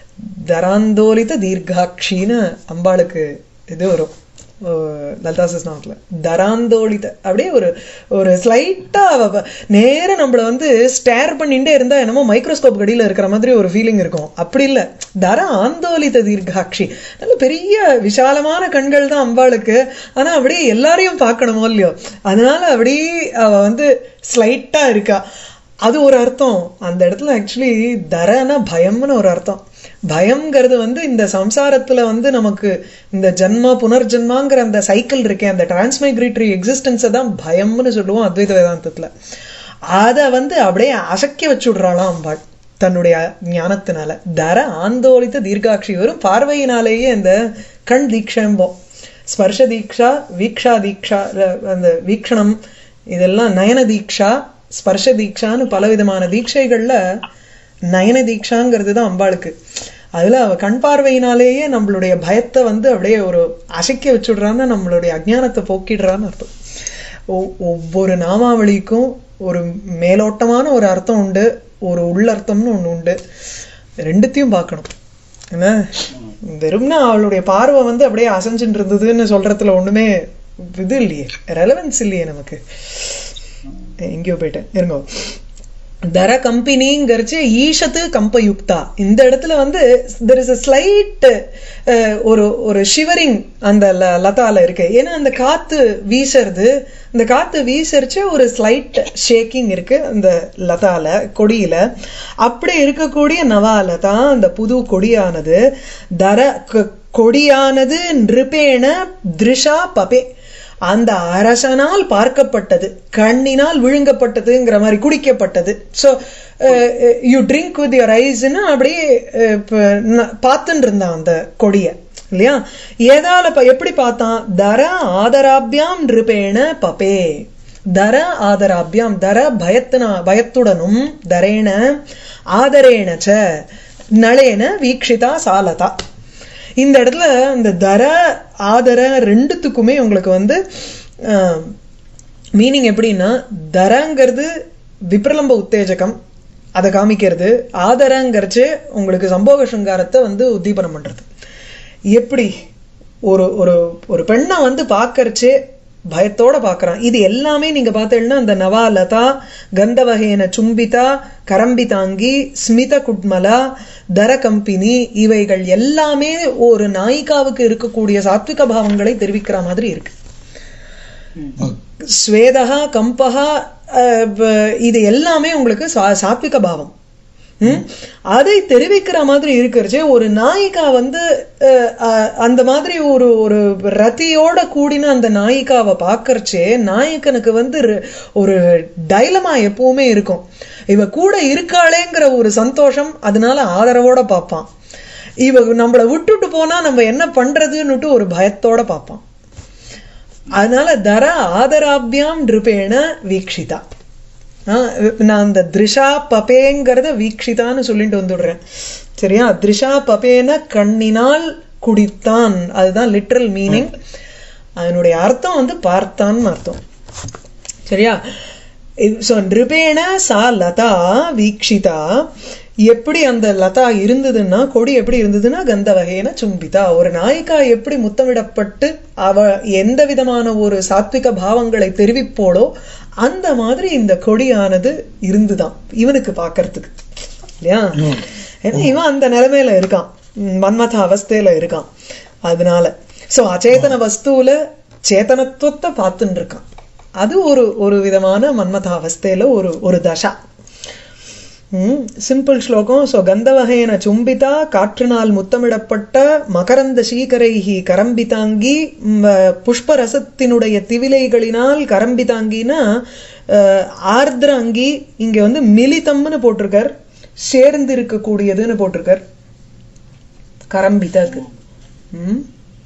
தராந்தோலித தீர்காட்சின்னு அம்பாளுக்கு இது வரும் அஹ் லலிதா சிஸ்நாமத்தில் தராந்தோளித அப்படியே ஒரு ஒரு ஸ்லைட்டா நேரா நம்மள வந்து ஸ்டேர் பண்ணிட்டே இருந்தா என்னமோ மைக்ரோஸ்கோப் கடியில இருக்கிற மாதிரி ஒரு ஃபீலிங் இருக்கும் அப்படி இல்ல தர ஆந்தோலித தீர்காட்சி நல்ல பெரிய விசாலமான கண்கள் தான் அம்பாளுக்கு ஆனா அப்படியே எல்லாரையும் பார்க்கணுமோ இல்லையோ அதனால அப்படியே அவ வந்து ஸ்லைட்டா இருக்கா அது ஒரு அர்த்தம் அந்த இடத்துல ஆக்சுவலி தரனா பயம்னு ஒரு அர்த்தம் பயம்ங்கிறது வந்து இந்த சம்சாரத்துல வந்து நமக்கு இந்த ஜன்மா புனர்ஜன்மாங்கிற அந்த சைக்கிள் இருக்கே அந்த டிரான்ஸ்மைக்ரேட்டரி எக்ஸிஸ்டன்ஸை தான் பயம்னு சொல்லுவோம் அத்வைத வேதாந்தத்துல அதை வந்து அப்படியே அசைக்க வச்சு விடுறாளாம் அம்பாள் தன்னுடைய ஞானத்தினால தர ஆந்தோலித்த தீர்க்காட்சி வரும் பார்வையினாலேயே இந்த கண் தீட்சம்போம் ஸ்பர்ஷ தீக்ஷா வீக்ஷா தீக்ஷா அஹ் அந்த வீக்ஷணம் இதெல்லாம் நயன தீக்ஷா ஸ்பர்ஷ தீக்ஷான்னு பலவிதமான தீட்சைகள்ல நயன தீக்ஷாங்கிறது தான் அம்பாளுக்கு அதுல அவ கண் பார்வையினாலேயே நம்மளுடைய பயத்தை வந்து அப்படியே ஒரு அசைக்க வச்சுடுறான்னு நம்மளுடைய அஜ்ஞானத்தை போக்கிடுறான்னு அர்த்தம் ஒ- ஒவ்வொரு நாமாவளிக்கும் ஒரு மேலோட்டமான ஒரு அர்த்தம் உண்டு ஒரு உள்ளர்த்தம்னு ஒண்ணு உண்டு ரெண்டுத்தையும் பார்க்கணும் என்ன வெறும்னா அவளுடைய பார்வை வந்து அப்படியே அசைஞ்சுட்டு இருந்ததுன்னு சொல்றதுல ஒண்ணுமே இது இல்லையே ரெலவென்ஸ் இல்லையே நமக்கு எங்கேயோ போயிட்டேன் இருங்கோ தர கம்பெனிங்கிறச்சு ஈஷத்து கம்பயுக்தா இந்த இடத்துல வந்து தெர் இஸ் அ ஸ்லைட் ஒரு ஒரு ஷிவரிங் அந்த ல- லதால இருக்கு ஏன்னா அந்த காத்து வீசுறது இந்த காத்து வீசரிச்சு ஒரு ஸ்லைட் ஷேக்கிங் இருக்கு அந்த லதால கொடியில அப்படி இருக்கக்கூடிய நவாலதா அந்த புது கொடியானது தர கொ- கொடியானது நிருபேண திருஷா பபே அந்த அரசனால் பார்க்கப்பட்டது கண்ணினால் விழுங்கப்பட்டதுங்கிற மாதிரி குடிக்கப்பட்டது so you drink with your ஐஸ்ன்னு அப்படியே அஹ், இப்ப ந- பார்த்துட்டு இருந்தான் அந்த கொடியை இல்லையா ஏதால ப- எப்படி பார்த்தான் தர ஆதராபியாம் நிருபேண பபே தர ஆதராபியாம் தர பயத்தினா பயத்துடனும் தரேன ஆதரேன ச நளேன வீக்ஷிதா சாலதா இந்த இடத்துல இந்த தர ஆதர ரெண்டுத்துக்குமே உங்களுக்கு வந்து மீனிங் எப்படின்னா தரங்கிறது விப்ரலம்ப உத்தேஜகம் அதை காமிக்கிறது ஆதரங்கிறச்சு உங்களுக்கு சம்போக சிருங்காரத்தை வந்து உத்தீபனம் பண்றது எப்படி ஒரு ஒரு ஒரு பெண்ணை வந்து பார்க்கறச்சே பயத்தோட பார்க்கறான் இது எல்லாமே நீங்க பார்த்தீங்கன்னா அந்த நவா லதா கந்தவகேன சும்பிதா கரம்பிதாங்கி ஸ்மித குட்மலா தர கம்பினி இவைகள் எல்லாமே ஒரு நாயிகாவுக்கு இருக்கக்கூடிய சாத்விக பாவங்களை தெரிவிக்கிற மாதிரி இருக்கு ஸ்வேதா கம்பகா அஹ், ப- இது எல்லாமே உங்களுக்கு சா- சாத்விக பாவம் ம்? அதை தெரிவிக்கிற மாதிரி இருக்கிறச்சே ஒரு நாயிகா வந்து அஹ், அஹ், அந்த மாதிரி ஒரு ஒரு ரதியோட கூடின அந்த நாயிகாவை பார்க்கறச்சே நாயகனுக்கு வந்து ரு- ஒரு டைலமா எப்பவுமே இருக்கும் இவ கூட இருக்காளேங்கிற ஒரு சந்தோஷம் அதனால ஆதரவோட பார்ப்பான் இவ நம்மளை விட்டுட்டு போனா நம்ம என்ன பண்றதுன்னுட்டு ஒரு பயத்தோட பார்ப்பான் அதனால தர ஆதராபியாம் நிருபேண வீக்ஷிதா ஆ, நான் அந்த திருஷா பபேங்கிறத வீக்ஷிதான்னு சொல்லிட்டு வந்துடுறேன் சரியா திருஷா பபேன கண்ணினால் குடித்தான் அதுதான் லிட்ரல் மீனிங் அதனுடைய அர்த்தம் வந்து பார்த்தான்னு அர்த்தம் சரியா ஸோ நிருபேண சா லதா வீக்ஷிதா எப்படி அந்த லதா இருந்ததுன்னா கொடி எப்படி இருந்ததுன்னா கந்த வகையின சும்பிதா ஒரு நாயிகா எப்படி முத்தமிடப்பட்டு அவ எந்த விதமான ஒரு சாத்விக பாவங்களை தெரிவிப்போளோ அந்த மாதிரி இந்த கொடியானது இருந்துதான் இவனுக்கு பார்க்கறதுக்கு இல்லையா ஏன்னா இவன் அந்த நிலைமையில இருக்கான் ம், மன்மத அவஸ்தையில இருக்கான் அதனால சோ அச்சேதன வஸ்துல சேதனத்துவத்தை பார்த்துட்டு இருக்கான் அது ஒரு ஒரு விதமான மன்மத அவஸ்தையில ஒரு ஒரு தசா ம் சிம்பிள் ஸ்லோகம் ஸோ கந்தவகையன சும்பிதா காற்றினால் முத்தமிடப்பட்ட மகரந்த சீகரைஹி கரம்பிதாங்கி ம், புஷ்பரசத்தினுடைய திவிலைகளினால் கரம்பிதாங்கினா அஹ், ஆர்திர அங்கி இங்க வந்து மிலிதம்னு போட்டிருக்கார் சேர்ந்து இருக்கக்கூடியதுன்னு போட்டிருக்கார் கரம்பிதாக்கு ம்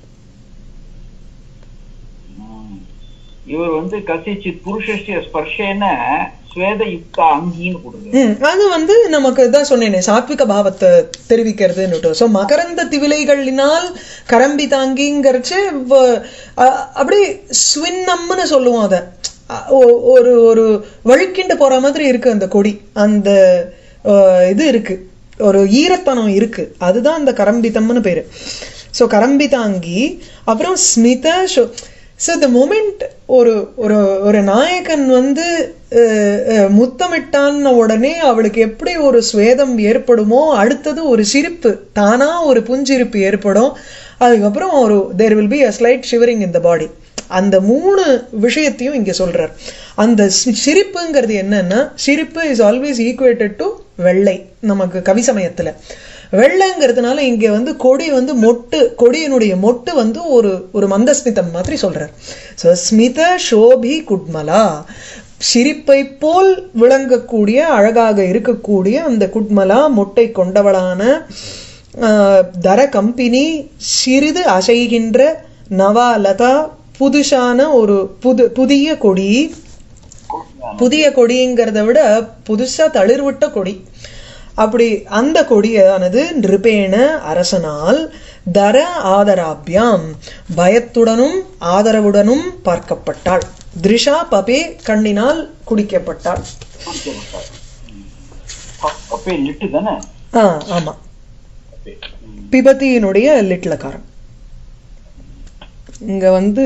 இவர் வந்து கசிச்சித் புருஷஸ்ய ஸ்பர்ஷேன ஸ்வேத யுக்தா அங்கின்னு கொடுங்க
ம், அது வந்து நமக்கு தான் சொன்னேனே சாத்விக பாவத்தை தெரிவிக்கிறதுன்னுட்டு ஸோ மகரந்த திவிலைகளினால் கரம்பி தாங்கிங்கிறச்சு வ- அ- அப்படியே ஸ்வின்னம்னு சொல்லுவோம் அதை அ- ஒ- ஒரு ஒரு வழுக்கிண்டு போற மாதிரி இருக்கு அந்த கொடி அந்த அஹ், இது இருக்கு ஒரு ஈரத்தனம் இருக்கு அதுதான் அந்த கரம்பிதம்னு பேரு ஸோ கரம்பிதாங்கி அப்புறம் ஸ்மித ஸோ த மொமெண்ட் ஒரு ஒரு ஒரு நாயகன் வந்து அஹ், அஹ், முத்தமிட்டான்ன உடனே அவளுக்கு எப்படி ஒரு ஸ்வேதம் ஏற்படுமோ அடுத்தது ஒரு சிரிப்பு தானா ஒரு புஞ்சிரிப்பு ஏற்படும் அதுக்கப்புறம் ஒரு there will be a slight shivering in the body அந்த மூணு விஷயத்தையும் இங்க சொல்றார் அந்த சி- சிரிப்புங்கிறது என்னன்னா சிரிப்பு இஸ் ஆல்வேஸ் ஈக்குவேட்டட் டு வெள்ளை நமக்கு கவி சமயத்துல வெள்ளைங்கிறதுனால இங்க வந்து கொடி வந்து மொட்டு கொடியினுடைய மொட்டு வந்து ஒரு ஒரு மந்தஸ்மிதம் மாதிரி சொல்றார் ஸோ ஸ்மித சோபி குட்மலா சிரிப்பை போல் விளங்கக்கூடிய அழகாக இருக்கக்கூடிய அந்த குட்மலா மொட்டை கொண்டவளான ஆஹ், தர கம்பினி சிறிது அசைகின்ற நவாலதா புதுசான ஒரு புது புதிய கொடி புதிய கொடிங்கிறத விட புதுசா தளிர்விட்ட கொடி அப்படி அந்த கொடியானது நிருபேண அரசனால் தர ஆதராபியாம் பயத்துடனும் ஆதரவுடனும் பார்க்கப்பட்டாள் திருஷா பபே கண்ணினால் குடிக்கப்பட்டாள்
அப்பே லிட்டு தானே
ஆ ஆமா பிபதியினுடைய லிட்லக்காரம் இங்க வந்து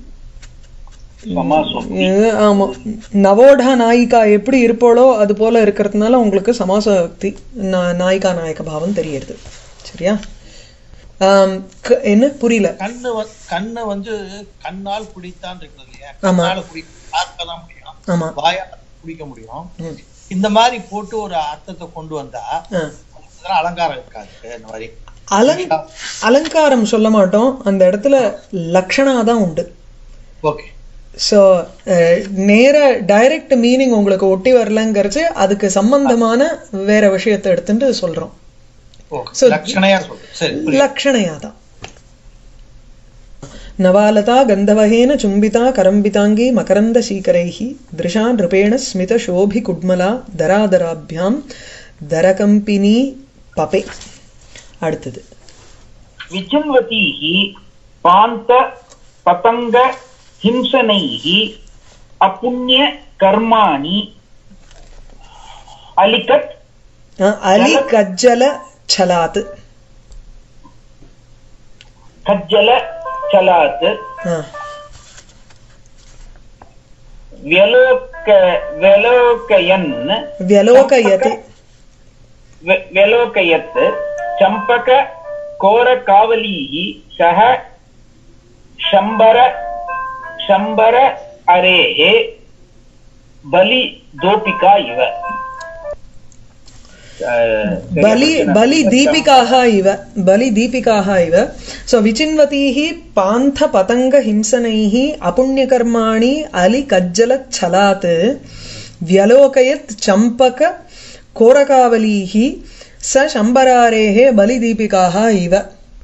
சமாசம்
இது ஆமா நவோடா நாயிகா எப்படி இருப்பாளோ அது போல இருக்கிறதுனால உங்களுக்கு சமாசக்தி நா- நாயிகா நாயக பாவம் தெரியுது சரியா ஆம், க- என்ன புரியல
கண்ணு வ- கண்ணை வந்து கண்ணால் குடித்தான் இருக்குது இல்லையா
ஆமா.
கண்ணால குடி பார்க்க தான் முடியும்
ஆமா
வாயால குடிக்க முடியும்
ம்.
இந்த மாதிரி போட்டு ஒரு அர்த்தத்தை கொண்டு வந்தா
ஆ.
அதெல்லாம் அலங்காரம் இருக்காது இந்த மாதிரி
அலங் அலங்காரம் சொல்ல மாட்டோம் அந்த இடத்துல லக்ஷணா தான் உண்டு
ஓகே
ஸோ நேர டைரக்ட் மீனிங் உங்களுக்கு ஒட்டி வரலங்கிறச்சு அதுக்கு சம்பந்தமான வேற விஷயத்தை எடுத்துட்டு சொல்றோம்
ஓகே
So-
லட்சணையா சொல்லு சரி புரியுது.
லக்ஷணையா தான் நவாலதா கந்தவஹேன சும்பிதா கரம்பிதாங்கி மகரந்த சீகரைஹி திருஷா நிருபேண ஸ்மித சோபி குட்மலா தராதராபியாம் தரகம்பினி பபே அடுத்தது
विचिन्वतीः पान्त पतङ्ग हिंसनैः अपुण्य कर्माणि अलिकत्
அஹ், அலி கஜ்ஜல சலாத்
கஜ்ஜல சலாத்
அஹ்,
व्यलोक व्यलोकयन्
व्यलोकयत्
व्य- व्यलोकयत् चम्पक कोरकावलीः सः शम्बर शम्बर अरेः बलिदोपिका इव
பலி பலி தீபிகாக இவ பலி தீபிகாக இவ சோ விச்சின்வதீः பாந்த பதங்க ஹிம்சனைः அபுண்யகர்மாணி அலி கஜ்ஜல சலாத் व्यलोकयत् चम्पक कोरकावलीः स शम्बरारेः बलिदीपिकाः इव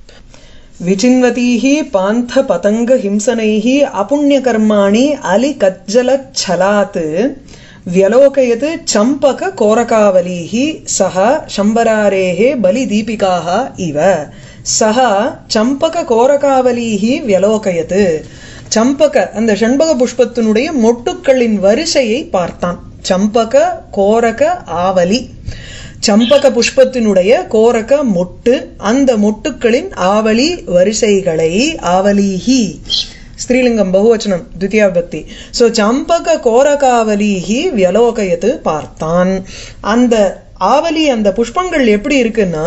विचिन्वतीः पान्थपतङ्गहिंसनैः अपुण्यकर्माणि अलिकज्जलच्छलात् व्यलोकयत् चम्पककोरकावलीः सः शम्बरारेः बलिदीपिकाः इव सः चम्पककोरकावलीः व्यलोकयत् சம்பக அந்த ஷண்பக புஷ்பத்தினுடைய மொட்டுக்களின் வரிசையை பார்த்தான் சம்பக கோரக ஆவலி சம்பக புஷ்பத்தினுடைய கோரக மொட்டு அந்த மொட்டுக்களின் ஆவலி வரிசைகளை ஆவலீஹி ஸ்திரீலிங்கம் பகுவச்சனம் துத்தியா பக்தி சோ சம்பக கோரகாவலீஹி வியலோகயத்து பார்த்தான் அந்த ஆவலி அந்த புஷ்பங்கள் எப்படி இருக்குன்னா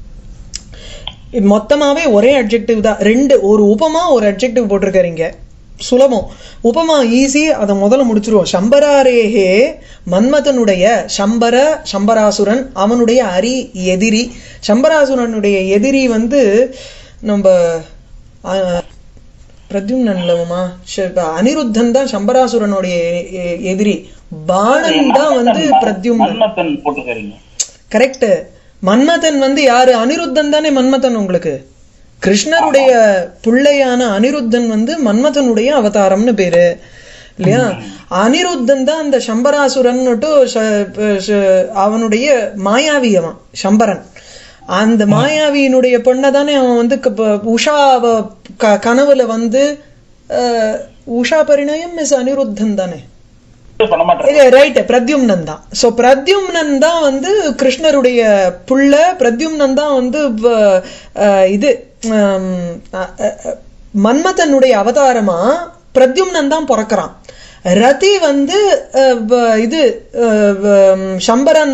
இது மொத்தமாவே ஒரே அட்ஜெக்டிவ் தான் ரெண்டு ஒரு உபமா ஒரு அட்ஜெக்டிவ் போட்டிருக்காருங்க சுலபம் உபமா ஈஸி அதை முதல்ல முடிச்சிருவோம் சம்பராரேகே மன்மதனுடைய சம்பர சம்பராசுரன் அவனுடைய அரி எதிரி சம்பராசுரனுடைய எதிரி வந்து நம்ம அஹ், பிரத்யும்னன்லவுமா அனிருத்தன் தான் சம்பராசுரனுடைய எ- எ- எதிரி பாணன் தான் வந்து பிரத்யும்னன்
மன்மத்தன் போட்டுக்கிறீங்க
கரெக்ட் மன்மதன் வந்து யாரு அனிருத்தன் தானே மன்மதன் உங்களுக்கு கிருஷ்ணருடைய பிள்ளையான அனிருத்தன் வந்து மன்மதனுடைய அவதாரம்னு பேரு இல்லையா அனிருத்தன் தான் அந்த சம்பராசுரன்னுட்டு ச- ச- அவனுடைய மாயாவி அவன் சம்பரன் அந்த மாயாவியினுடைய பொண்ணை தானே அவன் வந்து க- ப- உஷா அவ க- கனவுல வந்து அஹ், உஷா பரிணயம் இஸ் அனிருத்தன் தானே
பண்ண மாட்டேன்
இது ரைட் பிரத்யும்னன் தான் சோ பிரத்யும்னன் தான் வந்து கிருஷ்ணருடைய புள்ள பிரத்யும்னன் தான் வந்து வ- அஹ், இது ஹம், அஹ், அஹ், மன்மதனுடைய அவதாரமா பிரத்யும்னன் தான் பிறக்கிறான் ரதி வந்து அஹ், வ- இது அஹ், வ- சம்பரன்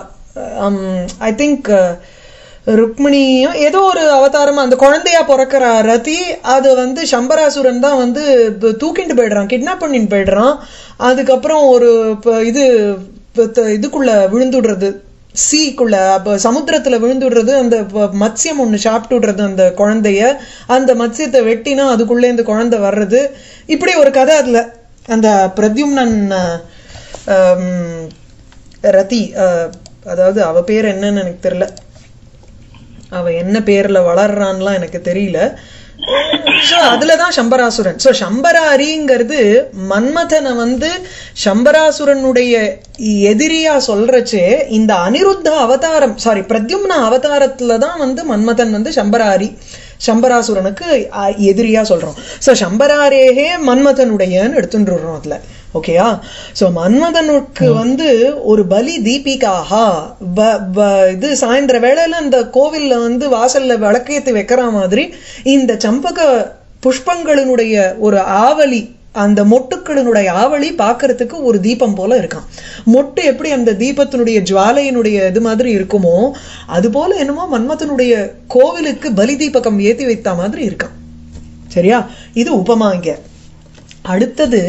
ஐ திங்க் ருக்மிணியும் ஏதோ ஒரு அவதாரமா அந்த குழந்தையா பிறக்கிற ரதி அது வந்து சம்பராசுரன் தான் வந்து ப- தூக்கிட்டு போயிடுறான் கிட்னாப் பண்ணிட்டு போயிடுறான் அதுக்கப்புறம் ஒரு ப- இது ப- த- இதுக்குள்ள விழுந்துடுறது சீக்குள்ள அப்ப சமுத்திரத்துல விழுந்துடுறது அந்த ப- மத்ஸ்யம் ஒண்ணு சாப்பிட்டுடுறது அந்த குழந்தைய அந்த மத்ஸ்யத்தை வெட்டினா அதுக்குள்ளே இந்த குழந்தை வர்றது இப்படி ஒரு கதை அதுல அந்த பிரத்யும்னன் ஆம், ரதி அஹ், அதாவது அவ பேர் என்னன்னு எனக்கு தெரியல அவ என்ன பேர்ல வளர்றான்லாம் எனக்கு தெரியல So, அதுலதான் சம்பராசுரன் சோ சம்பராரிங்கிறது மன்மதனை வந்து சம்பராசுரனுடைய எதிரியா சொல்றச்சே இந்த அனிருத்த அவதாரம் சாரி பிரத்யும்ன அவதாரத்துல தான் வந்து மன்மதன் வந்து சம்பராரி சம்பராசுரனுக்கு அ, எதிரியா சொல்றோம் சோ சம்பராரேகே மன்மதனுடையன்னு எடுத்துட்டுறோம் அதுல ஓகேயா சோ மன்மதனுக்கு வந்து ஒரு பலி தீபிகாஹா ப- ப- இது சாயந்தர வேளையில அந்த கோவில்ல வந்து வாசல்ல விளக்கேத்தி வைக்கிற மாதிரி இந்த சம்பக புஷ்பங்களினுடைய ஒரு ஆவலி அந்த மொட்டுக்களினுடைய ஆவலி பார்க்கிறதுக்கு ஒரு தீபம் போல இருக்கான் மொட்டு எப்படி அந்த தீபத்தினுடைய ஜுவாலையினுடைய இது மாதிரி இருக்குமோ அது போல என்னமோ மன்மதனுடைய கோவிலுக்கு பலி தீபகம் ஏத்தி வைத்த மாதிரி இருக்கான் சரியா இது உபமா இங்க அடுத்தது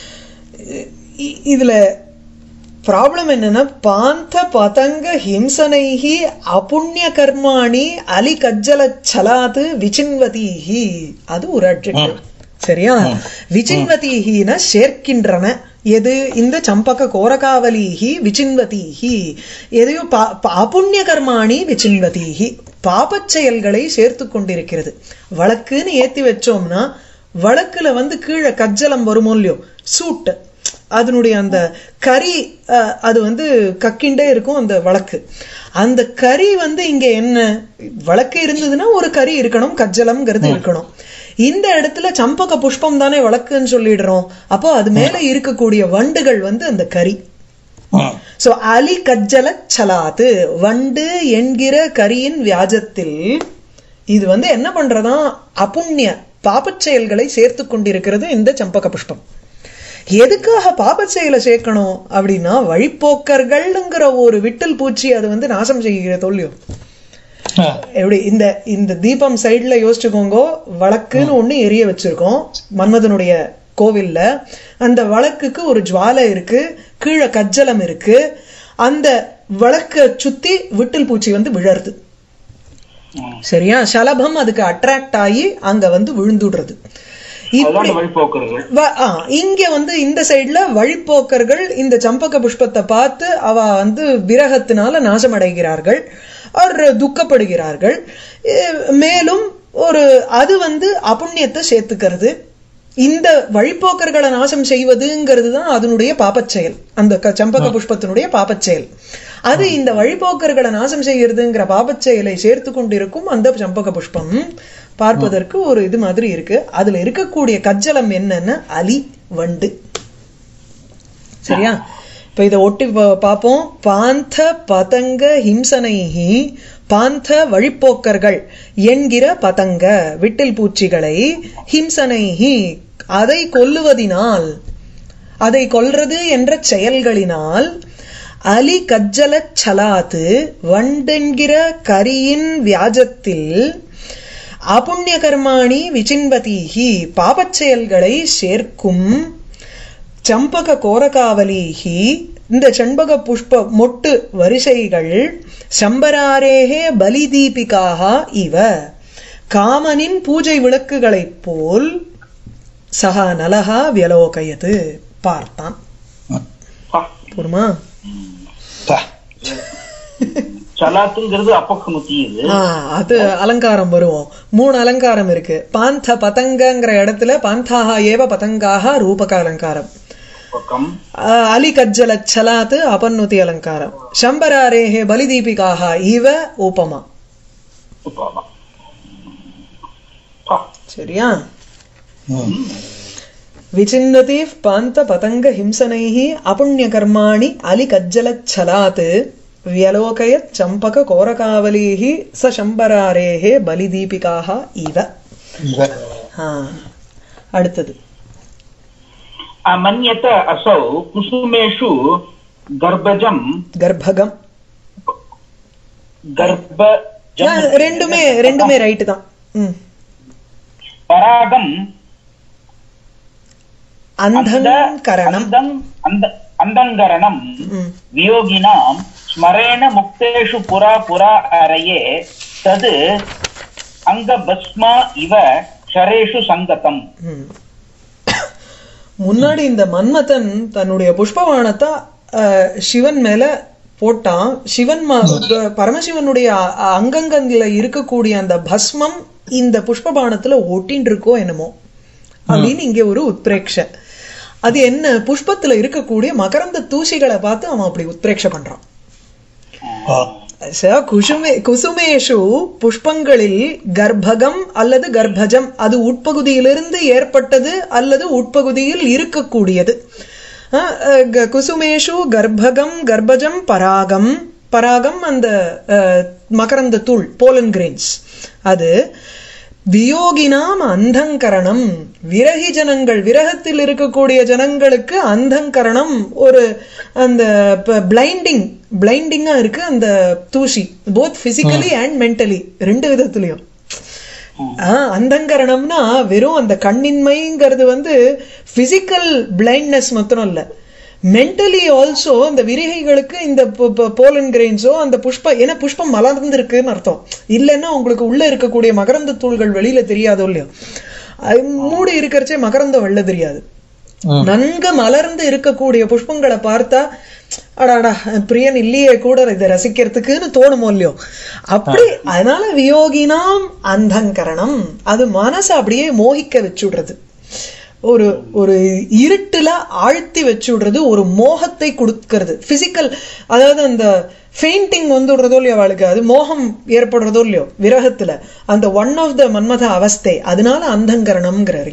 இ- இதுல ப்ராப்ளம் என்னன்னா பாந்த பதங்க ஹிம்சனைஹி அபுண்ணிய கர்மாணி அலி கஜ்ஜல சலாத்து விசின்வதீஹி அது ஒரு அட்ஜெக்டிவ் சரியா விசின்வதீஹின சேர்க்கின்றன எது இந்த சம்பக கோரகாவலீஹி விசின்வதீஹி எதையோ பா- பா- அபுண்ணிய கர்மாணி விசின்வதீஹி பாபச் செயல்களை சேர்த்து கொண்டிருக்கிறது வழக்குன்னு ஏத்தி வச்சோம்னா வழக்குல வந்து கீழே கஜ்ஜலம் வருமோ இல்லையோ சூட்டு அதனுடைய அந்த கறி அஹ், அது வந்து கக்கிண்டே இருக்கும் அந்த வழக்கு அந்த கறி வந்து இங்க என்ன வழக்கு இருந்ததுன்னா ஒரு கறி இருக்கணும் கஜ்ஜலம்ங்கிறது இருக்கணும் இந்த இடத்துல சம்பக புஷ்பம் தானே வழக்குன்னு சொல்லிடுறோம் அப்போ அது மேல இருக்கக்கூடிய வண்டுகள் வந்து அந்த கறி சோ அலி கஜ்ஜல சலாத்து வண்டு என்கிற கரியின் வியாஜத்தில் இது வந்து என்ன பண்றதா அப்புண்ணிய பாபச் செயல்களை சேர்த்து கொண்டிருக்கிறது இந்த சம்பக புஷ்பம் எதுக்காக பாபச் செயலை சேர்க்கணும் அப்படின்னா வழிப்போக்கர்கள்ங்கிற ஒரு விட்டல் பூச்சி அது வந்து நாசம் செய்கிற தொல்லியும் எப்படி இந்த இந்த தீபம் சைடுல யோசிச்சுக்கோங்க வழக்குன்னு ஒண்ணு எரிய வச்சிருக்கோம் மன்மதனுடைய கோவில்ல அந்த வழக்குக்கு ஒரு ஜுவாலை இருக்கு கீழே கஜ்ஜலம் இருக்கு அந்த விளக்க சுத்தி விட்டில் பூச்சி வந்து விழருது சரியா சலபம் அதுக்கு அட்ராக்ட் ஆகி அங்க வந்து விழுந்துடுறது
அதுதான் அந்த வழிபோக்கர்கள்
வ- ஆ, இங்க வந்து இந்த சைடுல வழிப்போக்கர்கள் இந்த சம்பக புஷ்பத்தை பார்த்து அவ வந்து விரகத்தினால நாசமடைகிறார்கள் அவர் துக்கப்படுகிறார்கள் எ- மேலும் ஒரு அது வந்து அபுண்ணியத்தை சேர்த்துக்கிறது இந்த வழிப்போக்கர்களை நாசம் செய்வதுங்கிறது தான் அதனுடைய பாப்பச் செயல் அந்த க- சம்பக புஷ்பத்தினுடைய பாப்பச் செயல் அது இந்த வழிப்போக்கர்களை நாசம் செய்யறதுங்கிற பாபச் செயலை சேர்த்து கொண்டிருக்கும் அந்த சம்பக புஷ்பம் பார்ப்பதற்கு ஒரு இது மாதிரி இருக்கு அதுல இருக்கக்கூடிய கஜ்ஜலம் என்னன்னா அலி வண்டு சரியா இப்ப இதை ஒட்டி பா- பார்ப்போம் பாந்த பதங்க ஹிம்சனைஹி பாந்த வழிப்போக்கர்கள் என்கிற பதங்க விட்டில் பூச்சிகளை ஹிம்சனைஹி அதை கொல்லுவதினால் அதை கொல்றது என்ற செயல்களினால் அலி கஜ்ஜலச் சலாத்து வண்டென்கிற கரியின் வியாஜத்தில் அபுண்ணிய கர்மாணி விசின்பதீஹி பாபச் செயல்களை சேர்க்கும் சம்பக கோரகாவலீஹி இந்த செண்பக புஷ்ப மொட்டு வரிசைகள் சம்பராரேகே பலிதீபிகாக இவ காமனின் பூஜை விளக்குகளைப் போல் சகா நலகா வியலோகயது பார்த்தான்
பா.
போருமா
சலாத்துங்கிறது அப்பக்கமுத்தி இது
ஆ, அது அலங்காரம் வருவோம் மூணு அலங்காரம் இருக்கு பாந்த பதங்கங்கிற இடத்துல பாந்தாக ஏவ பதங்காக ரூபக அலங்காரம்
பக்கம்
ஆ, அலி கஜ்ஜல சலாத்து அபன்னுதி அலங்காரம் சம்பராரேஹே பலிதீபிகாக இவ உபமா
உப்பாமா. பா.
சரியா விசின்னதி பாந்த பதங்க ஹிம்சனைஹி அபுண்ணியகர்மாணி அலி கஜ்ஜலச்சலாத் வியலோகயத் சம்பக கோரகாவலீஹி ச சம்பராரேஹே பலிதீபிகாக இவ ஆ, அடுத்தது
मन्यत असौ कुसुमेषु गर्भजम्
கர்ப்பகம்
गर्भजम्
ஆ, ரெண்டுமே ரெண்டுமே ரைட்டு தான் ம்.
परागम्
அந்தங்கரணம்
अन्दम् अन्द- अन्दङ्करणम्
ம்.
वियोगिनां स्मरेण मुक्तेषु पुरा पुरा अरये तद् अङ्गभस्मा इव शरेषु सङ्गतम्
ம். முன்னாடி இந்த மன்மதன் தன்னுடைய புஷ்பவாணத்தை அஹ், சிவன் மேல போட்டான் சிவன் ம- ப- பரமசிவனுடைய அ- அ- அங்கங்கள்ல இருக்கக்கூடிய அந்த பஸ்மம் இந்த புஷ்பபாணத்துல ஒட்டின்னு இருக்கோ என்னமோ அப்படின்னு இங்க ஒரு உத்பிரேக்ஷ அது என்ன புஷ்பத்துல இருக்கக்கூடிய மகரந்த தூசிகளை பார்த்து அவன் அப்படி உத்பிரேக்ஷ பண்றான் ச, குசுமே குசுமேஷு புஷ்பங்களில் கர்ப்பகம் அல்லது கர்ப்பஜம் அது உட்பகுதியிலிருந்து ஏற்பட்டது அல்லது உட்பகுதியில் இருக்கக்கூடியது அஹ், அஹ், க- குசுமேஷு கர்ப்பகம் கர்ப்பஜம் பராகம் பராகம் அந்த அஹ், மகரந்த தூள் போலன் கிரெயின்ஸ் அது வியோகினாம் அந்தங்கரணம் விரகி ஜனங்கள் விரகத்தில் இருக்கக்கூடிய ஜனங்களுக்கு அந்தங்கரணம் ஒரு அந்த பிளைண்டிங் பிளைண்டிங்கா இருக்கு அந்த தூசி போத் பிசிக்கலி அண்ட் மென்டலி ரெண்டு விதத்துலயும் ஆஹ் அந்தங்கரணம்னா வெறும் அந்த கண்ணின்மைங்கிறது வந்து பிசிக்கல் பிளைண்ட்னஸ் மாத்திரம் இல்ல மென்டலி ஆல்சோ அந்த விரிகைகளுக்கு இந்த போலன் கிரெயின்ஸோ அந்த புஷ்பம் ஏன்னா புஷ்பம் மலர்ந்திருக்குன்னு அர்த்தம் இல்லைன்னா உங்களுக்கு உள்ள இருக்கக்கூடிய மகரந்த தூள்கள் வெளியில தெரியாதோ இல்லையோ அது மூடி இருக்கிறச்சே மகரந்தம் வெளில தெரியாது நன்கு மலர்ந்து இருக்கக்கூடிய புஷ்பங்களை பார்த்தா அடாடா பிரியன் இல்லையே கூட இதை ரசிக்கிறதுக்குன்னு தோணுமோ இல்லையோ அப்படி அதனால வியோகினாம் அந்தங்கரணம் அது மனசை அப்படியே மோகிக்க வச்சுடுறது ஒரு ஒரு இருட்டுல ஆழ்த்தி வச்சு விடுறது ஒரு மோகத்தை கொடுக்கறது பிசிக்கல் அதாவது அந்த ஃபெயிண்டிங் வந்து விடுறதோ இல்லையோ அவளுக்கு அது மோகம் ஏற்படுறதோ இல்லையோ விரகத்துல அந்த ஒன் ஆஃப் த மன்மத அவஸ்தை அதனால அந்தங்கரணம்ங்கிறாரு இங்க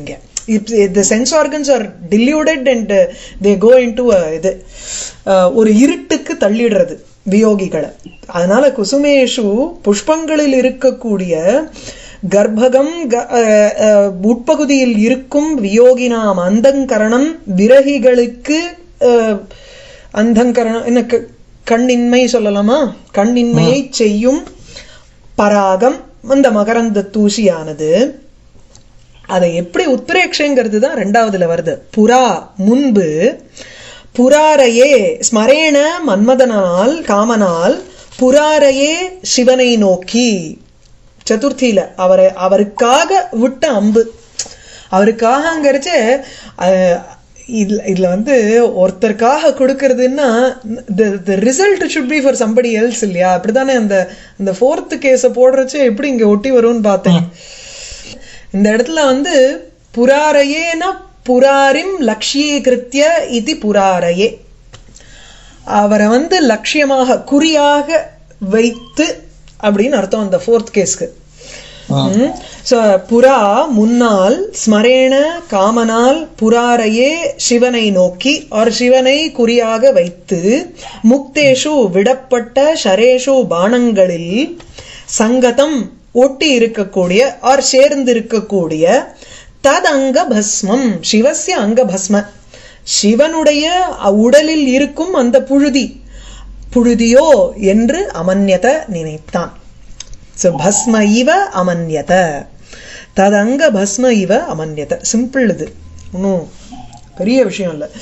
the sense organs are diluted and they go into இது அஹ், ஒரு இருட்டுக்கு தள்ளிடுறது வியோகிகளை அதனால குசுமேஷு புஷ்பங்களில் இருக்கக்கூடிய கர்ப்பகம் க- அஹ், அஹ், உட்பகுதியில் இருக்கும் வியோகினாம் அந்தங்கரணம் விரகிகளுக்கு அஹ், அந்தங்கரணம் என்ன க- கண்ணின்மை சொல்லலாமா கண்ணின்மையை செய்யும் பராகம் அந்த மகரந்த தூசியானது அதை எப்படி உத்ரேக்ஷங்கிறது தான் ரெண்டாவதுல வருது புறா முன்பு புராரையே ஸ்மரேண மன்மதனால் காமனால் புராரையே சிவனை நோக்கி சதுர்த்தியில அவரை அவருக்காக விட்ட அம்பு அவருக்காகங்கிறச்ச இதுல இதுல வந்து ஒருத்தருக்காக கொடுக்கறதுன்னா the result should be for somebody else இல்லையா அப்படிதானே அந்த அந்த ஃபோர்த் கேஸ போடுறச்ச எப்படி இங்க ஒட்டி வரும்னு பார்த்தேன் இந்த இடத்துல வந்து புராரையேனா புராரிம் லட்சியீகிருத்திய இது புராரையே அவரை வந்து லட்சியமாக குறியாக வைத்து அப்படின்னு அர்த்தம் அந்த ஃபோர்த் கேஸ்க்கு சோ புறா முன்னால் ஸ்மரேண காமனால் புராரையே சிவனை நோக்கி ஒரு சிவனை குறியாக வைத்து முக்தேஷு விடப்பட்ட ஷரேஷு பானங்களில் சங்கதம் ஒட்டி இருக்கக்கூடிய ஆர் சேர்ந்து இருக்கக்கூடிய தத் அங்க பஸ்மம் சிவசிய அங்க பஸ்ம சிவனுடைய உடலில் இருக்கும் அந்த புழுதி புழுதியோ என்று அமன்யத நினைத்தான் So, பஸ்ம இவ அமன்யத ததங்க பஸ்ம இவ அமன்யத சிம்பிள் இது ஒன்றும் பெரிய விஷயம் இல்லை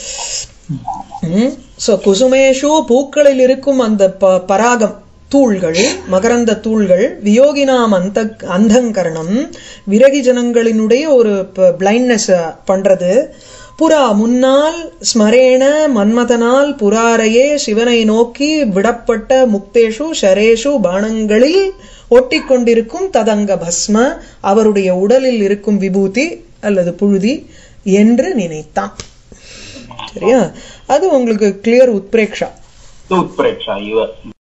ஸோ குசுமேஷு பூக்களில் இருக்கும் அந்த ப பராகம் தூள்கள் மகரந்த தூள்கள் வியோகினாம் அந்த அந்தங்கரணம் விரகி ஜனங்களினுடைய ஒரு பிளைண்ட்னஸ் பண்றது புறா முன்னால் ஸ்மரேண மன்மதனால் புராரையே சிவனை நோக்கி விடப்பட்ட முக்தேஷு ஷரேஷு பானங்களில் ஒட்டிக்கொண்டிருக்கும் ததங்க பஸ்ம அவருடைய உடலில் இருக்கும் விபூதி அல்லது புழுதி என்று நினைத்தான் சரியா அது உங்களுக்கு கிளியர் உத்பிரேக்ஷா
உத்பிரேக்ஷா இவ